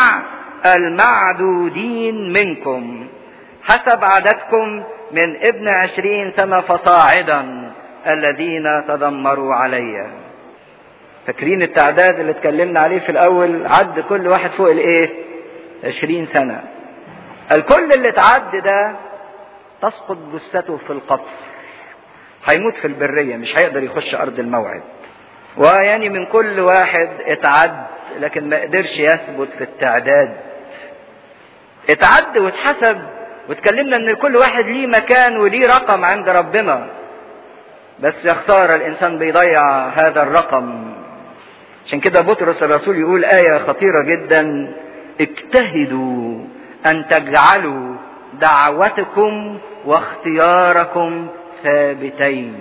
المعدودين منكم حسب عددكم من ابن عشرين سنة فصاعدا الذين تذمروا علي فاكرين التعداد اللي اتكلمنا عليه في الاول عد كل واحد فوق الايه عشرين سنة الكل اللي اتعد ده تسقط جثته في القبر هيموت في البرية مش هيقدر يخش ارض الموعد ويعني من كل واحد اتعد لكن ما قدرش يثبت في التعداد اتعد واتحسب واتكلمنا ان كل واحد ليه مكان وليه رقم عند ربنا بس يا خساره الانسان بيضيع هذا الرقم عشان كده بطرس الرسول يقول آية خطيرة جدا اجتهدوا أن تجعلوا دعوتكم واختياركم ثابتين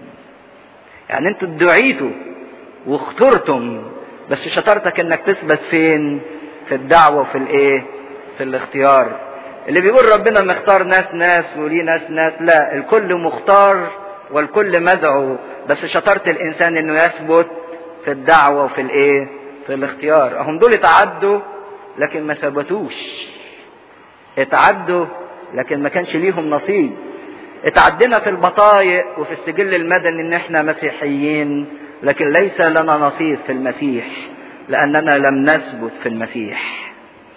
يعني انتوا ادعيتوا واخترتم بس شطارتك انك تثبت فين في الدعوة وفي الايه في الاختيار اللي بيقول ربنا مختار ناس ناس وليه ناس ناس لا الكل مختار والكل مدعو بس شطارة الانسان انه يثبت في الدعوة وفي الايه في الاختيار هم دول اتعدوا لكن ما ثبتوش اتعدوا لكن ما كانش ليهم نصيب اتعدنا في البطايق وفي السجل المدني ان احنا مسيحيين لكن ليس لنا نصيب في المسيح لاننا لم نثبت في المسيح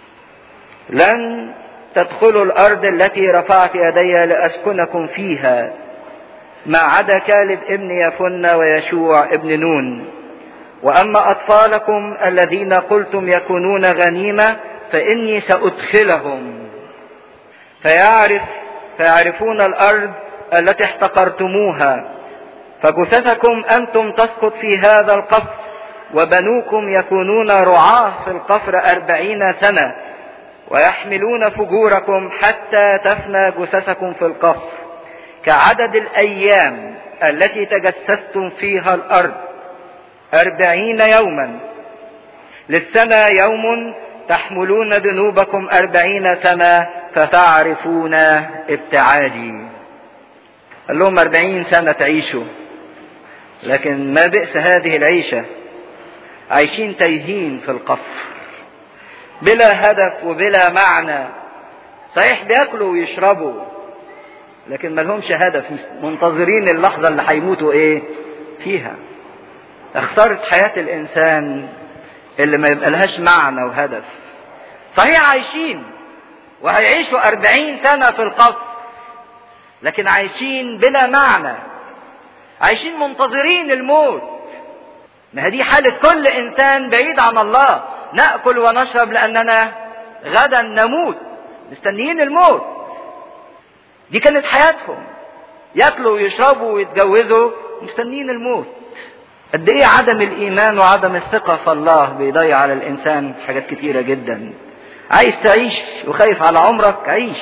لن تدخلوا الارض التي رفعت يدي لاسكنكم فيها ما عدا كالب ابن يفن ويشوع ابن نون واما اطفالكم الذين قلتم يكونون غنيمه فاني سادخلهم فيعرف فيعرفون الارض التي احتقرتموها فجثثكم انتم تسقط في هذا القفر وبنوكم يكونون رعاه في القفر اربعين سنه ويحملون فجوركم حتى تفنى جثثكم في القفر كعدد الايام التي تجسستم فيها الارض أربعين يوما للسنة يوم تحملون ذنوبكم أربعين سنة فتعرفون ابتعادي قال لهم أربعين سنة تعيشوا لكن ما بئس هذه العيشة عايشين تايهين في القفر بلا هدف وبلا معنى صحيح بياكلوا ويشربوا لكن ما لهمش هدف منتظرين اللحظة اللي هيموتوا ايه فيها اختارت حياة الإنسان اللي ما يبقى لهاش معنى وهدف صحيح عايشين وهيعيشوا أربعين سنة في القصر لكن عايشين بلا معنى عايشين منتظرين الموت ما دي حالة كل إنسان بعيد عن الله نأكل ونشرب لأننا غدا نموت مستنيين الموت دي كانت حياتهم ياكلوا ويشربوا ويتجوزوا مستنين الموت قد ايه عدم الايمان وعدم الثقه في الله بيضيع على الانسان حاجات كتيره جدا عايز تعيش وخايف على عمرك عيش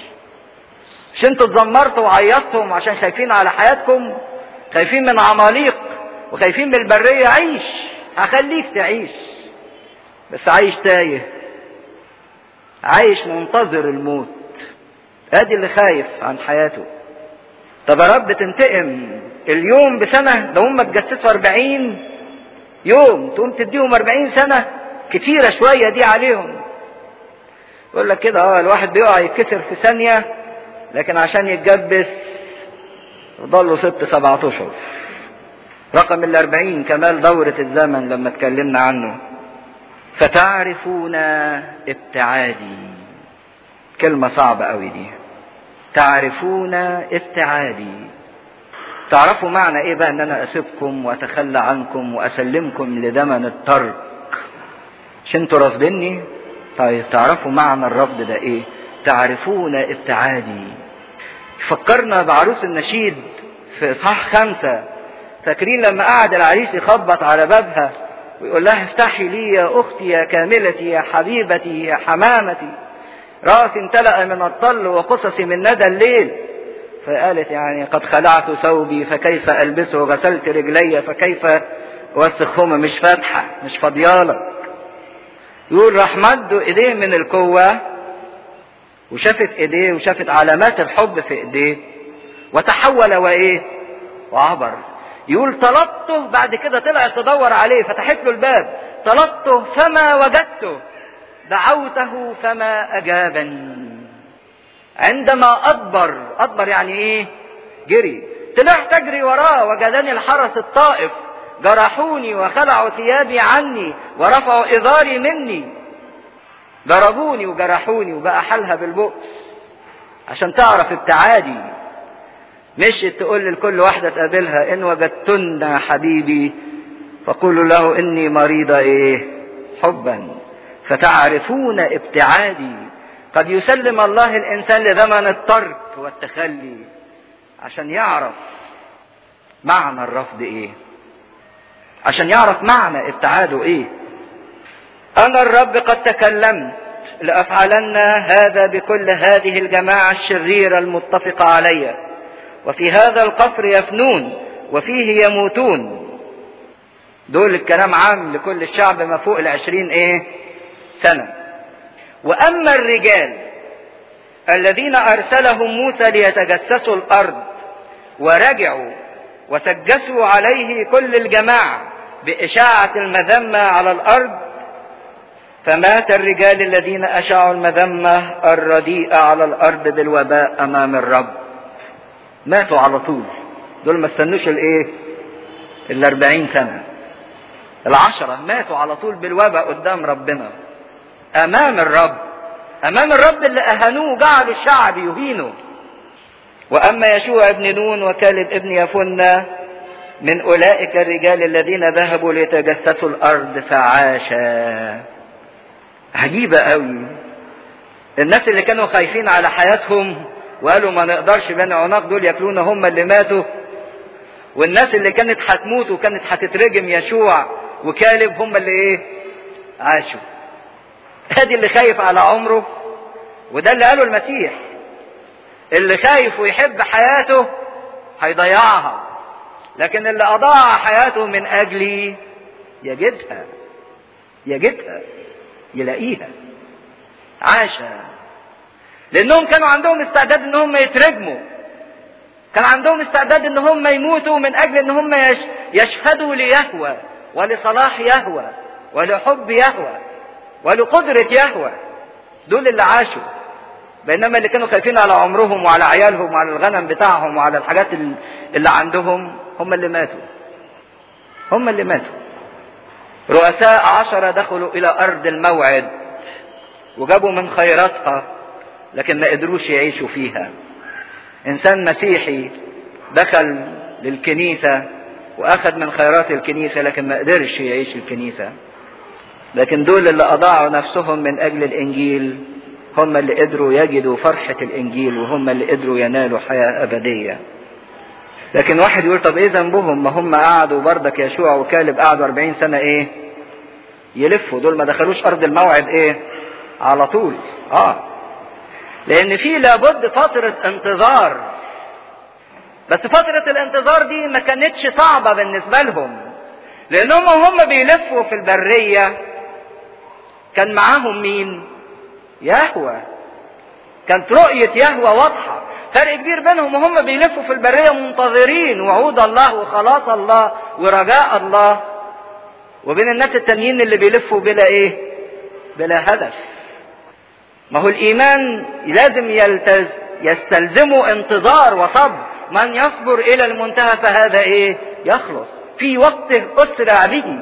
مش انتوا اتذمرتوا وعيطتم عشان خايفين على حياتكم خايفين من عماليق وخايفين من البريه عيش هخليك تعيش بس عايش تايه عايش منتظر الموت ادي اللي خايف عن حياته طب يا رب تنتقم اليوم بسنة ده هم اتجسسوا 40 يوم تقوم تديهم 40 سنة كتيرة شوية دي عليهم يقول لك كده اه الواحد بيقع يتكسر في ثانية لكن عشان يتجبس ضلوا ست سبعة اشهر رقم الأربعين كمال دورة الزمن لما اتكلمنا عنه فتعرفون ابتعادي كلمة صعبة قوي دي تعرفون ابتعادي تعرفوا معنى ايه بقى ان انا اسيبكم واتخلى عنكم واسلمكم لزمن الترك مش انتوا رافضيني طيب تعرفوا معنى الرفض ده ايه تعرفون ابتعادي فكرنا بعروس النشيد في اصحاح خمسة فاكرين لما قعد العريس يخبط على بابها ويقول لها افتحي لي يا اختي يا كاملتي يا حبيبتي يا حمامتي راسي امتلأ من الطل وقصصي من ندى الليل فقالت يعني قد خلعت ثوبي فكيف البسه غسلت رجلي فكيف اوسخهما مش فاتحه مش فضيالك يقول راح مدوا ايديه من القوه وشافت ايديه وشافت علامات الحب في ايديه وتحول وايه وعبر يقول طلبته بعد كده طلعت تدور عليه فتحت له الباب طلبته فما وجدته دعوته فما اجابني عندما ادبر ادبر يعني ايه جري طلعت اجري وراه وجدني الحرس الطائف جرحوني وخلعوا ثيابي عني ورفعوا ازاري مني ضربوني وجرحوني وبقى حالها بالبؤس عشان تعرف ابتعادي مشيت تقول لكل واحدة تقابلها إن وجدتن حبيبي فقولوا له إني مريضة إيه حبا فتعرفون ابتعادي قد يسلم الله الإنسان لزمن الترك والتخلي عشان يعرف معنى الرفض إيه عشان يعرف معنى ابتعاده إيه أنا الرب قد تكلمت لأفعلن هذا بكل هذه الجماعة الشريرة المتفقة عليّ وفي هذا القصر يفنون وفيه يموتون دول الكلام عام لكل الشعب ما فوق العشرين ايه سنة واما الرجال الذين ارسلهم موسى ليتجسسوا الارض ورجعوا وسجسوا عليه كل الجماعة بإشاعة المذمة على الأرض فمات الرجال الذين أشعوا المذمة الرديئة على الأرض بالوباء أمام الرب ماتوا على طول دول ما استنوش الايه الاربعين سنة العشرة ماتوا على طول بالوباء قدام ربنا امام الرب امام الرب اللي اهانوه جعلوا الشعب يهينه واما يشوع ابن نون وكالب ابن يفنى من اولئك الرجال الذين ذهبوا ليتجسسوا الارض فعاشا عجيبة قوي الناس اللي كانوا خايفين على حياتهم وقالوا ما نقدرش بني عناق دول ياكلونا هم اللي ماتوا والناس اللي كانت هتموت وكانت هتترجم يشوع وكالب هم اللي ايه عاشوا ادي اللي خايف على عمره وده اللي قاله المسيح اللي خايف ويحب حياته هيضيعها لكن اللي اضاع حياته من اجلي يجدها يجدها يلاقيها عاشا لانهم كانوا عندهم استعداد ان هم يترجموا كان عندهم استعداد ان هم يموتوا من اجل ان هم يشهدوا ليهوى ولصلاح يهوى ولحب يهوى ولقدرة يهوى دول اللي عاشوا بينما اللي كانوا خايفين على عمرهم وعلى عيالهم وعلى الغنم بتاعهم وعلى الحاجات اللي عندهم هم اللي ماتوا هم اللي ماتوا رؤساء عشرة دخلوا إلى أرض الموعد وجابوا من خيراتها لكن ما قدروش يعيشوا فيها إنسان مسيحي دخل للكنيسة وأخذ من خيرات الكنيسة لكن ما قدرش يعيش الكنيسة لكن دول اللي أضاعوا نفسهم من أجل الإنجيل هم اللي قدروا يجدوا فرحة الإنجيل وهم اللي قدروا ينالوا حياة أبدية لكن واحد يقول طب ايه ذنبهم ما هم قعدوا بردك يشوع وكالب قعدوا 40 سنة ايه يلفوا دول ما دخلوش ارض الموعد ايه على طول اه لان في لابد فترة انتظار بس فترة الانتظار دي ما كانتش صعبة بالنسبة لهم لانهم هم بيلفوا في البرية كان معاهم مين يهوى كانت رؤية يهوى واضحة فرق كبير بينهم وهم بيلفوا في البرية منتظرين وعود الله وخلاص الله ورجاء الله وبين الناس التانيين اللي بيلفوا بلا ايه بلا هدف ما هو الايمان لازم يلتز يستلزمه انتظار وصبر من يصبر الى المنتهى فهذا ايه يخلص في وقته اسرع به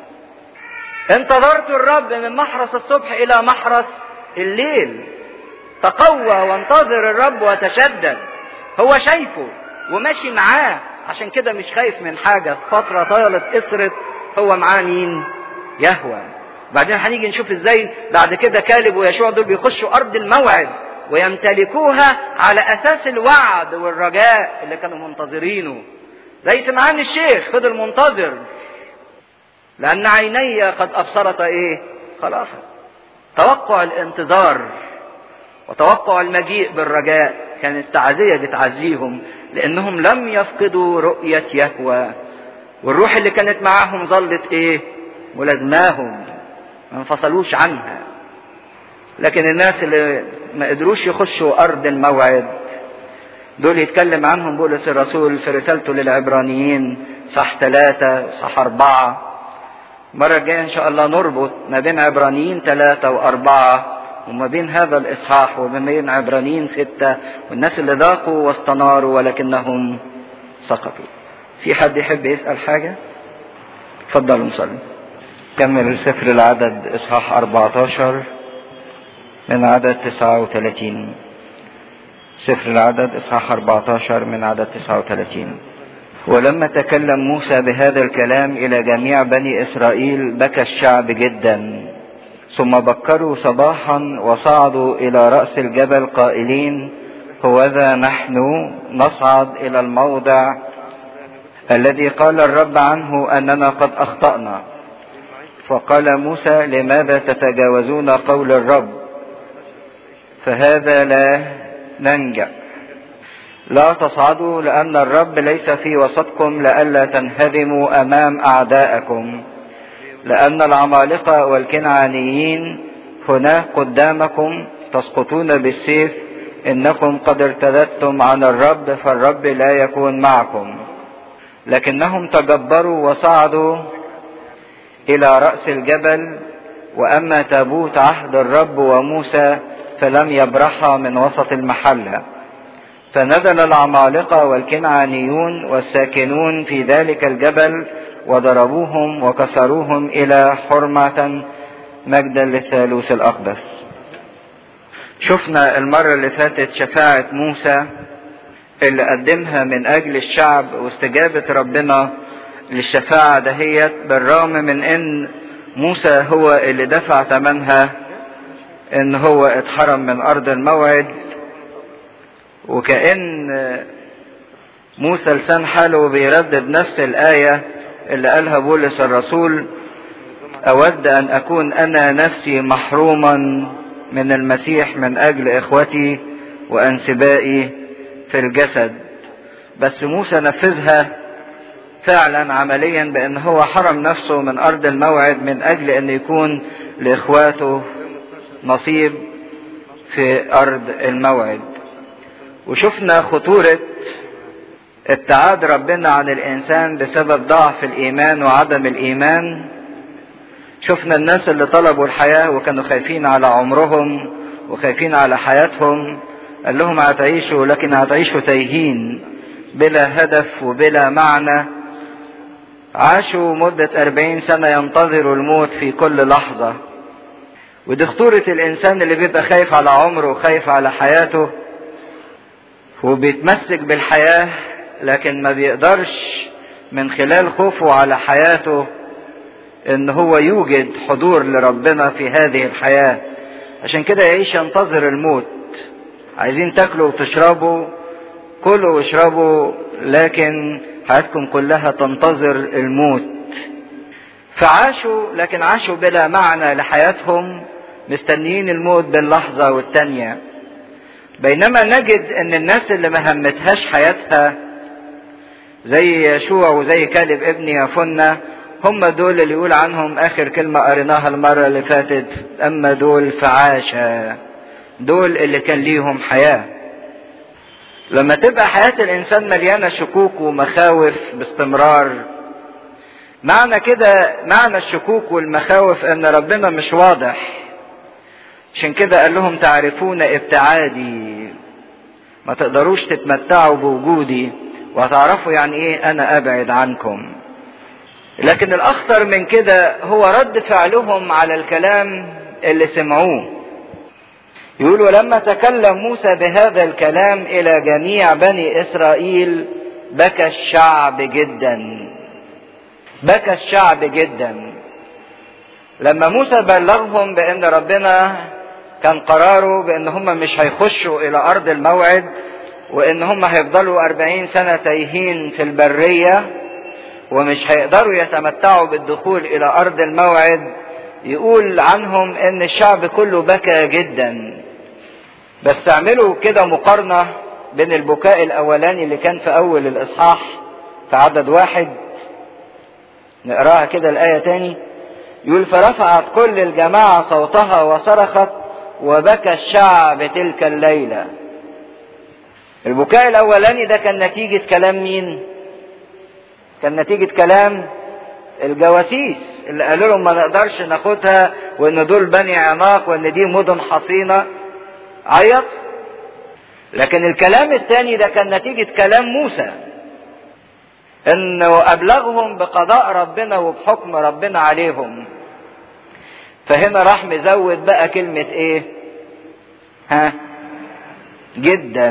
انتظرت الرب من محرس الصبح الى محرس الليل تقوى وانتظر الرب وتشدد هو شايفه وماشي معاه عشان كده مش خايف من حاجة فترة طالت قصرت هو معاه مين يهوى بعدين هنيجي نشوف ازاي بعد كده كالب ويشوع دول بيخشوا ارض الموعد ويمتلكوها على اساس الوعد والرجاء اللي كانوا منتظرينه زي سمعان الشيخ فضل منتظر لان عيني قد ابصرت ايه خلاص توقع الانتظار وتوقع المجيء بالرجاء كانت تعزية بتعزيهم لأنهم لم يفقدوا رؤية يهوى والروح اللي كانت معاهم ظلت إيه؟ ملازماهم ما انفصلوش عنها لكن الناس اللي ما قدروش يخشوا أرض الموعد دول يتكلم عنهم بولس الرسول في رسالته للعبرانيين صح ثلاثة صح أربعة المرة الجاية إن شاء الله نربط ما بين عبرانيين ثلاثة وأربعة وما بين هذا الإصحاح وما بين عبرانيين ستة والناس اللي ذاقوا واستناروا ولكنهم سقطوا في حد يحب يسأل حاجة اتفضلوا نصلي كمل سفر العدد إصحاح 14 من عدد 39 سفر العدد إصحاح 14 من عدد 39 ولما تكلم موسى بهذا الكلام إلى جميع بني إسرائيل بكى الشعب جدا ثم بكروا صباحا وصعدوا الى راس الجبل قائلين هوذا نحن نصعد الى الموضع الذي قال الرب عنه اننا قد اخطانا فقال موسى لماذا تتجاوزون قول الرب فهذا لا ننجا لا تصعدوا لان الرب ليس في وسطكم لئلا تنهزموا امام اعدائكم لأن العمالقة والكنعانيين هناك قدامكم تسقطون بالسيف إنكم قد ارتدتم عن الرب فالرب لا يكون معكم لكنهم تجبروا وصعدوا إلى رأس الجبل وأما تابوت عهد الرب وموسى فلم يبرحا من وسط المحلة فنزل العمالقة والكنعانيون والساكنون في ذلك الجبل وضربوهم وكسروهم إلى حرمة مجدا للثالوث الأقدس شفنا المرة اللي فاتت شفاعة موسى اللي قدمها من أجل الشعب واستجابة ربنا للشفاعة دهيت بالرغم من أن موسى هو اللي دفع ثمنها ان هو اتحرم من ارض الموعد وكأن موسى لسان حاله بيردد نفس الآية اللي قالها بولس الرسول أود أن أكون أنا نفسي محروما من المسيح من أجل إخوتي وأنسبائي في الجسد بس موسى نفذها فعلا عمليا بأن هو حرم نفسه من أرض الموعد من أجل أن يكون لإخواته نصيب في أرض الموعد وشفنا خطورة ابتعاد ربنا عن الانسان بسبب ضعف الايمان وعدم الايمان شفنا الناس اللي طلبوا الحياة وكانوا خايفين على عمرهم وخايفين على حياتهم قال لهم هتعيشوا لكن هتعيشوا تايهين بلا هدف وبلا معنى عاشوا مدة أربعين سنة ينتظروا الموت في كل لحظة ودي خطورة الإنسان اللي بيبقى خايف على عمره وخايف على حياته وبيتمسك بالحياة لكن ما بيقدرش من خلال خوفه على حياته ان هو يوجد حضور لربنا في هذه الحياة عشان كده يعيش ينتظر الموت عايزين تاكلوا وتشربوا كلوا واشربوا لكن حياتكم كلها تنتظر الموت فعاشوا لكن عاشوا بلا معنى لحياتهم مستنيين الموت باللحظة والتانية بينما نجد ان الناس اللي ما همتهاش حياتها زي يشوع وزي كالب ابن يافنة هم دول اللي يقول عنهم اخر كلمة قريناها المرة اللي فاتت اما دول فعاشا دول اللي كان ليهم حياة لما تبقى حياة الانسان مليانة شكوك ومخاوف باستمرار معنى كده معنى الشكوك والمخاوف ان ربنا مش واضح عشان كده قال لهم تعرفون ابتعادي ما تقدروش تتمتعوا بوجودي وهتعرفوا يعني ايه انا ابعد عنكم لكن الاخطر من كده هو رد فعلهم على الكلام اللي سمعوه يقول ولما تكلم موسى بهذا الكلام الى جميع بني اسرائيل بكى الشعب جدا بكى الشعب جدا لما موسى بلغهم بان ربنا كان قراره بان هم مش هيخشوا الى ارض الموعد وان هم هيفضلوا اربعين سنة تايهين في البرية ومش هيقدروا يتمتعوا بالدخول الى ارض الموعد يقول عنهم ان الشعب كله بكى جدا بس اعملوا كده مقارنة بين البكاء الاولاني اللي كان في اول الاصحاح في عدد واحد نقراها كده الاية تاني يقول فرفعت كل الجماعة صوتها وصرخت وبكى الشعب تلك الليلة البكاء الاولاني ده كان نتيجة كلام مين كان نتيجة كلام الجواسيس اللي قالوا لهم ما نقدرش ناخدها وان دول بني عناق وان دي مدن حصينة عيط لكن الكلام الثاني ده كان نتيجة كلام موسى انه ابلغهم بقضاء ربنا وبحكم ربنا عليهم فهنا راح مزود بقى كلمة ايه ها جدا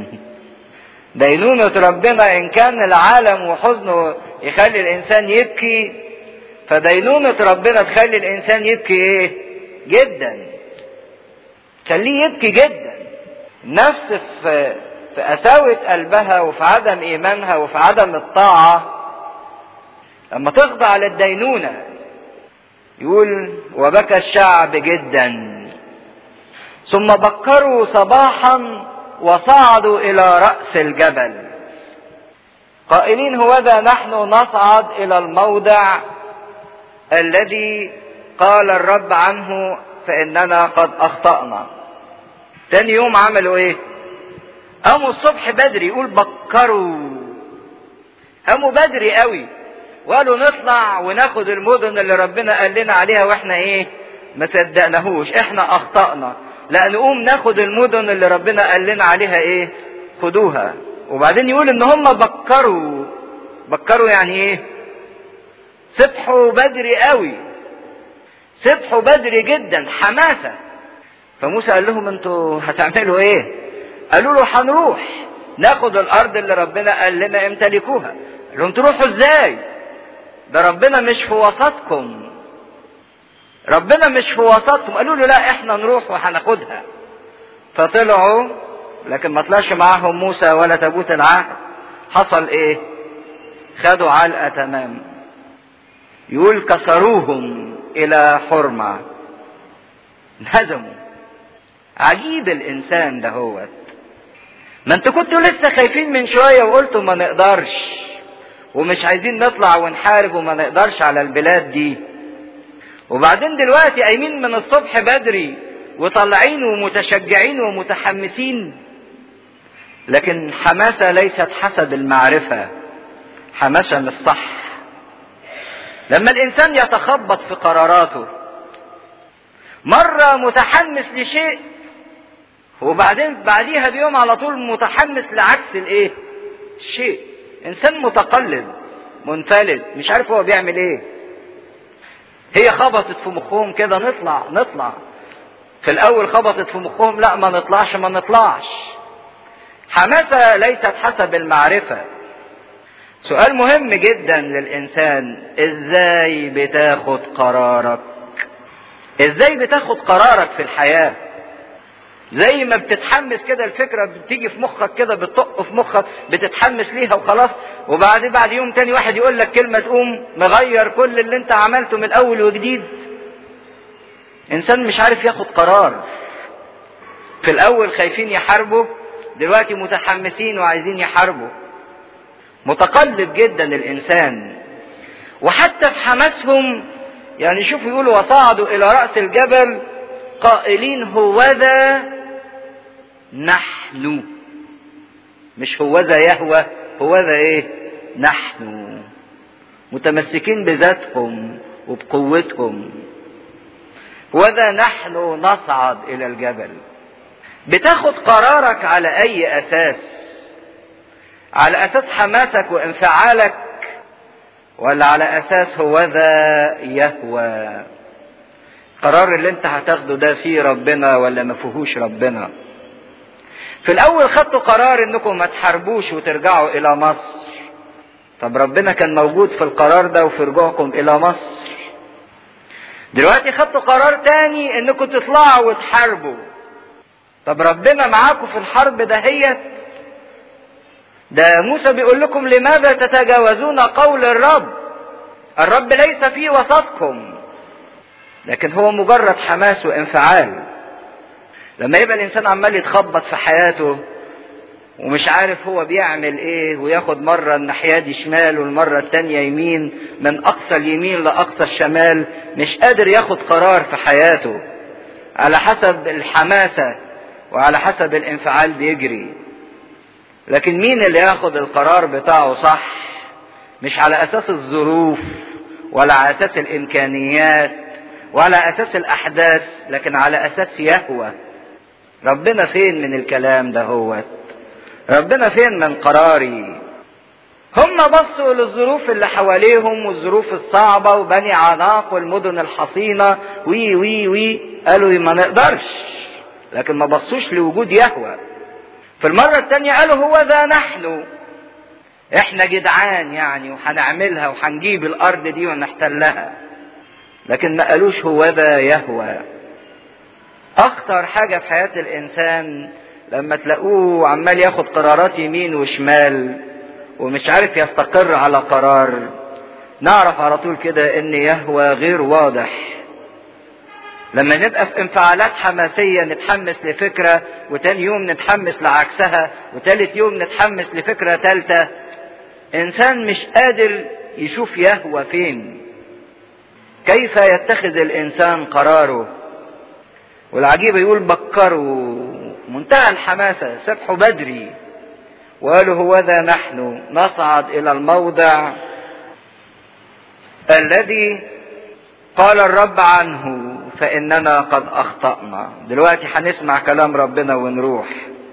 دينونة ربنا ان كان العالم وحزنه يخلي الانسان يبكي فدينونة ربنا تخلي الانسان يبكي ايه جدا خليه يبكي جدا النفس في في قساوة قلبها وفي عدم ايمانها وفي عدم الطاعة لما تخضع للدينونة يقول وبكى الشعب جدا ثم بكروا صباحا وصعدوا الى رأس الجبل قائلين هوذا نحن نصعد الى الموضع الذي قال الرب عنه فاننا قد اخطأنا تاني يوم عملوا ايه قاموا الصبح بدري يقول بكروا قاموا بدري قوي وقالوا نطلع وناخد المدن اللي ربنا قال لنا عليها واحنا ايه ما صدقناهوش احنا اخطأنا لا نقوم ناخد المدن اللي ربنا قال لنا عليها ايه خدوها وبعدين يقول ان هم بكروا بكروا يعني ايه سبحوا بدري قوي سبحوا بدري جدا حماسة فموسى قال لهم انتوا هتعملوا ايه قالوا له هنروح ناخد الارض اللي ربنا قال لنا امتلكوها قال لهم تروحوا ازاي ده ربنا مش في وسطكم ربنا مش في وسطكم قالوا له لا احنا نروح وهناخدها فطلعوا لكن ما طلعش معاهم موسى ولا تابوت العهد حصل ايه خدوا علقة تمام يقول كسروهم الى حرمة انهزموا عجيب الانسان ده هوت ما انتوا كنتوا لسه خايفين من شوية وقلتوا ما نقدرش ومش عايزين نطلع ونحارب وما نقدرش على البلاد دي وبعدين دلوقتي قايمين من الصبح بدري وطالعين ومتشجعين ومتحمسين لكن حماسة ليست حسب المعرفة حماسة مش صح لما الإنسان يتخبط في قراراته مرة متحمس لشيء وبعدين بعديها بيوم على طول متحمس لعكس الايه الشيء انسان متقلب منفلت مش عارف هو بيعمل ايه هي خبطت في مخهم كده نطلع نطلع في الاول خبطت في مخهم لا ما نطلعش ما نطلعش حماسة ليست حسب المعرفة سؤال مهم جدا للإنسان إزاي بتاخد قرارك إزاي بتاخد قرارك في الحياة زي ما بتتحمس كده الفكرة بتيجي في مخك كده بتطق في مخك بتتحمس ليها وخلاص وبعدين بعد يوم تاني واحد يقول لك كلمة تقوم مغير كل اللي انت عملته من اول وجديد انسان مش عارف ياخد قرار في الاول خايفين يحاربوا دلوقتي متحمسين وعايزين يحاربوا متقلب جدا الانسان وحتى في حماسهم يعني شوفوا يقولوا وصعدوا الى راس الجبل قائلين هوذا نحن مش هوذا يهوى هوذا ايه نحن متمسكين بذاتهم وبقوتهم هوذا نحن نصعد الى الجبل بتاخد قرارك على اي اساس على اساس حماسك وانفعالك ولا على اساس هوذا يهوى القرار اللي انت هتاخده ده فيه ربنا ولا ما فيهوش ربنا في الاول خدتوا قرار انكم ما تحاربوش وترجعوا الى مصر طب ربنا كان موجود في القرار ده وفي رجوعكم الى مصر دلوقتي خدتوا قرار تاني انكم تطلعوا وتحاربوا طب ربنا معاكم في الحرب دهيت ده موسى بيقول لكم لماذا تتجاوزون قول الرب الرب ليس في وسطكم لكن هو مجرد حماس وانفعال لما يبقى الانسان عمال يتخبط في حياته ومش عارف هو بيعمل ايه وياخد مرة الناحية دي شمال والمرة التانية يمين من اقصى اليمين لاقصى الشمال مش قادر ياخد قرار في حياته على حسب الحماسة وعلى حسب الانفعال بيجري لكن مين اللي ياخد القرار بتاعه صح مش على اساس الظروف ولا على اساس الامكانيات وعلى اساس الاحداث لكن على اساس يهوى ربنا فين من الكلام ده هوت ربنا فين من قراري هم بصوا للظروف اللي حواليهم والظروف الصعبة وبني عناق والمدن الحصينة وي وي وي قالوا ما نقدرش لكن ما بصوش لوجود يهوى في المرة التانية قالوا هو ذا نحن احنا جدعان يعني وهنعملها وهنجيب الارض دي ونحتلها لكن ما قالوش هو ذا يهوى اخطر حاجة في حياة الانسان لما تلاقوه عمال ياخد قرارات يمين وشمال ومش عارف يستقر على قرار نعرف على طول كده ان يهوى غير واضح لما نبقى في انفعالات حماسية نتحمس لفكرة وتاني يوم نتحمس لعكسها وتالت يوم نتحمس لفكرة تالتة انسان مش قادر يشوف يهوى فين كيف يتخذ الانسان قراره والعجيب يقول بكروا منتهى الحماسة سبحوا بدري وقالوا هو ذا نحن نصعد إلى الموضع الذي قال الرب عنه فإننا قد أخطأنا دلوقتي هنسمع كلام ربنا ونروح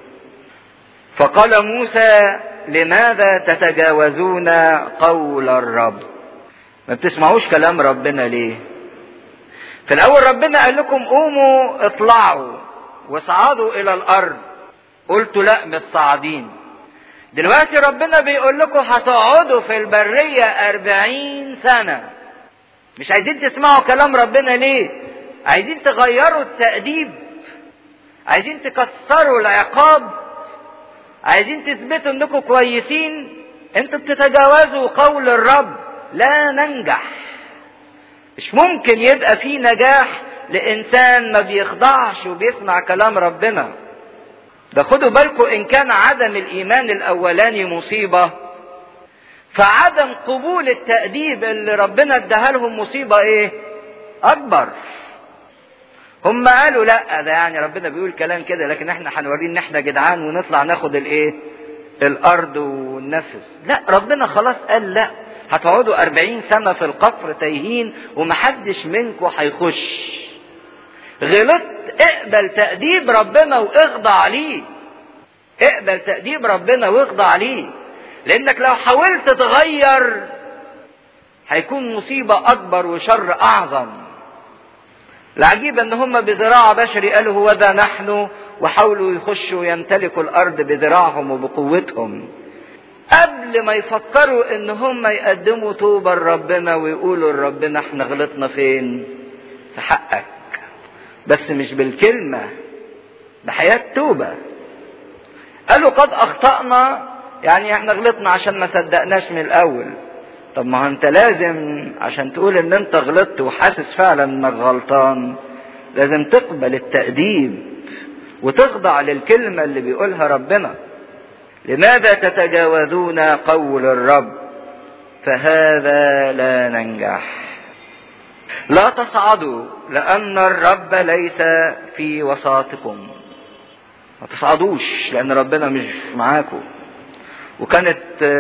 فقال موسى لماذا تتجاوزون قول الرب ما بتسمعوش كلام ربنا ليه في الأول ربنا قال لكم قوموا اطلعوا واصعدوا إلى الأرض قلتوا لا مش صاعدين دلوقتي ربنا بيقول لكم هتقعدوا في البرية أربعين سنة مش عايزين تسمعوا كلام ربنا ليه عايزين تغيروا التأديب عايزين تكسروا العقاب عايزين تثبتوا انكم كويسين انتوا بتتجاوزوا قول الرب لا ننجح مش ممكن يبقى في نجاح لانسان ما بيخضعش وبيسمع كلام ربنا ده خدوا بالكم ان كان عدم الايمان الاولاني مصيبه فعدم قبول التأديب اللي ربنا اداها لهم مصيبه ايه اكبر هم قالوا لا ده يعني ربنا بيقول كلام كده لكن احنا هنوريه ان احنا جدعان ونطلع ناخد الايه الارض وننفذ لا ربنا خلاص قال لا هتقعدوا أربعين سنة في القفر تايهين ومحدش منكم هيخش غلطت اقبل تأديب ربنا واخضع ليه اقبل تأديب ربنا واخضع ليه لانك لو حاولت تغير هيكون مصيبة اكبر وشر اعظم العجيب ان هم بذراع بشري قالوا هو ده نحن وحاولوا يخشوا يمتلكوا الارض بذراعهم وبقوتهم قبل ما يفكروا ان هم يقدموا توبة لربنا ويقولوا لربنا احنا غلطنا فين في حقك بس مش بالكلمة بحياة توبة قالوا قد أخطأنا يعني احنا غلطنا عشان ما صدقناش من الأول طب ما انت لازم عشان تقول ان انت غلطت وحاسس فعلا انك غلطان لازم تقبل التأديب وتخضع للكلمة اللي بيقولها ربنا لماذا تتجاوزون قول الرب فهذا لا ننجح لا تصعدوا لأن الرب ليس في وسطكم ما تصعدوش لأن ربنا مش معاكم وكانت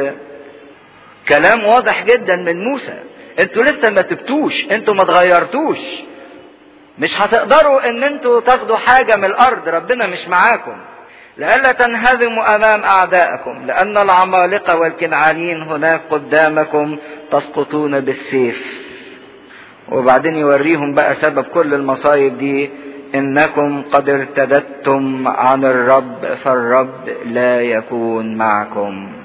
كلام واضح جدا من موسى انتوا لسه ما تبتوش انتوا ما تغيرتوش مش هتقدروا ان انتوا تاخدوا حاجة من الارض ربنا مش معاكم لئلا تنهزموا امام اعدائكم لان العمالقة والكنعانيين هناك قدامكم تسقطون بالسيف وبعدين يوريهم بقى سبب كل المصايب دي انكم قد ارتدتم عن الرب فالرب لا يكون معكم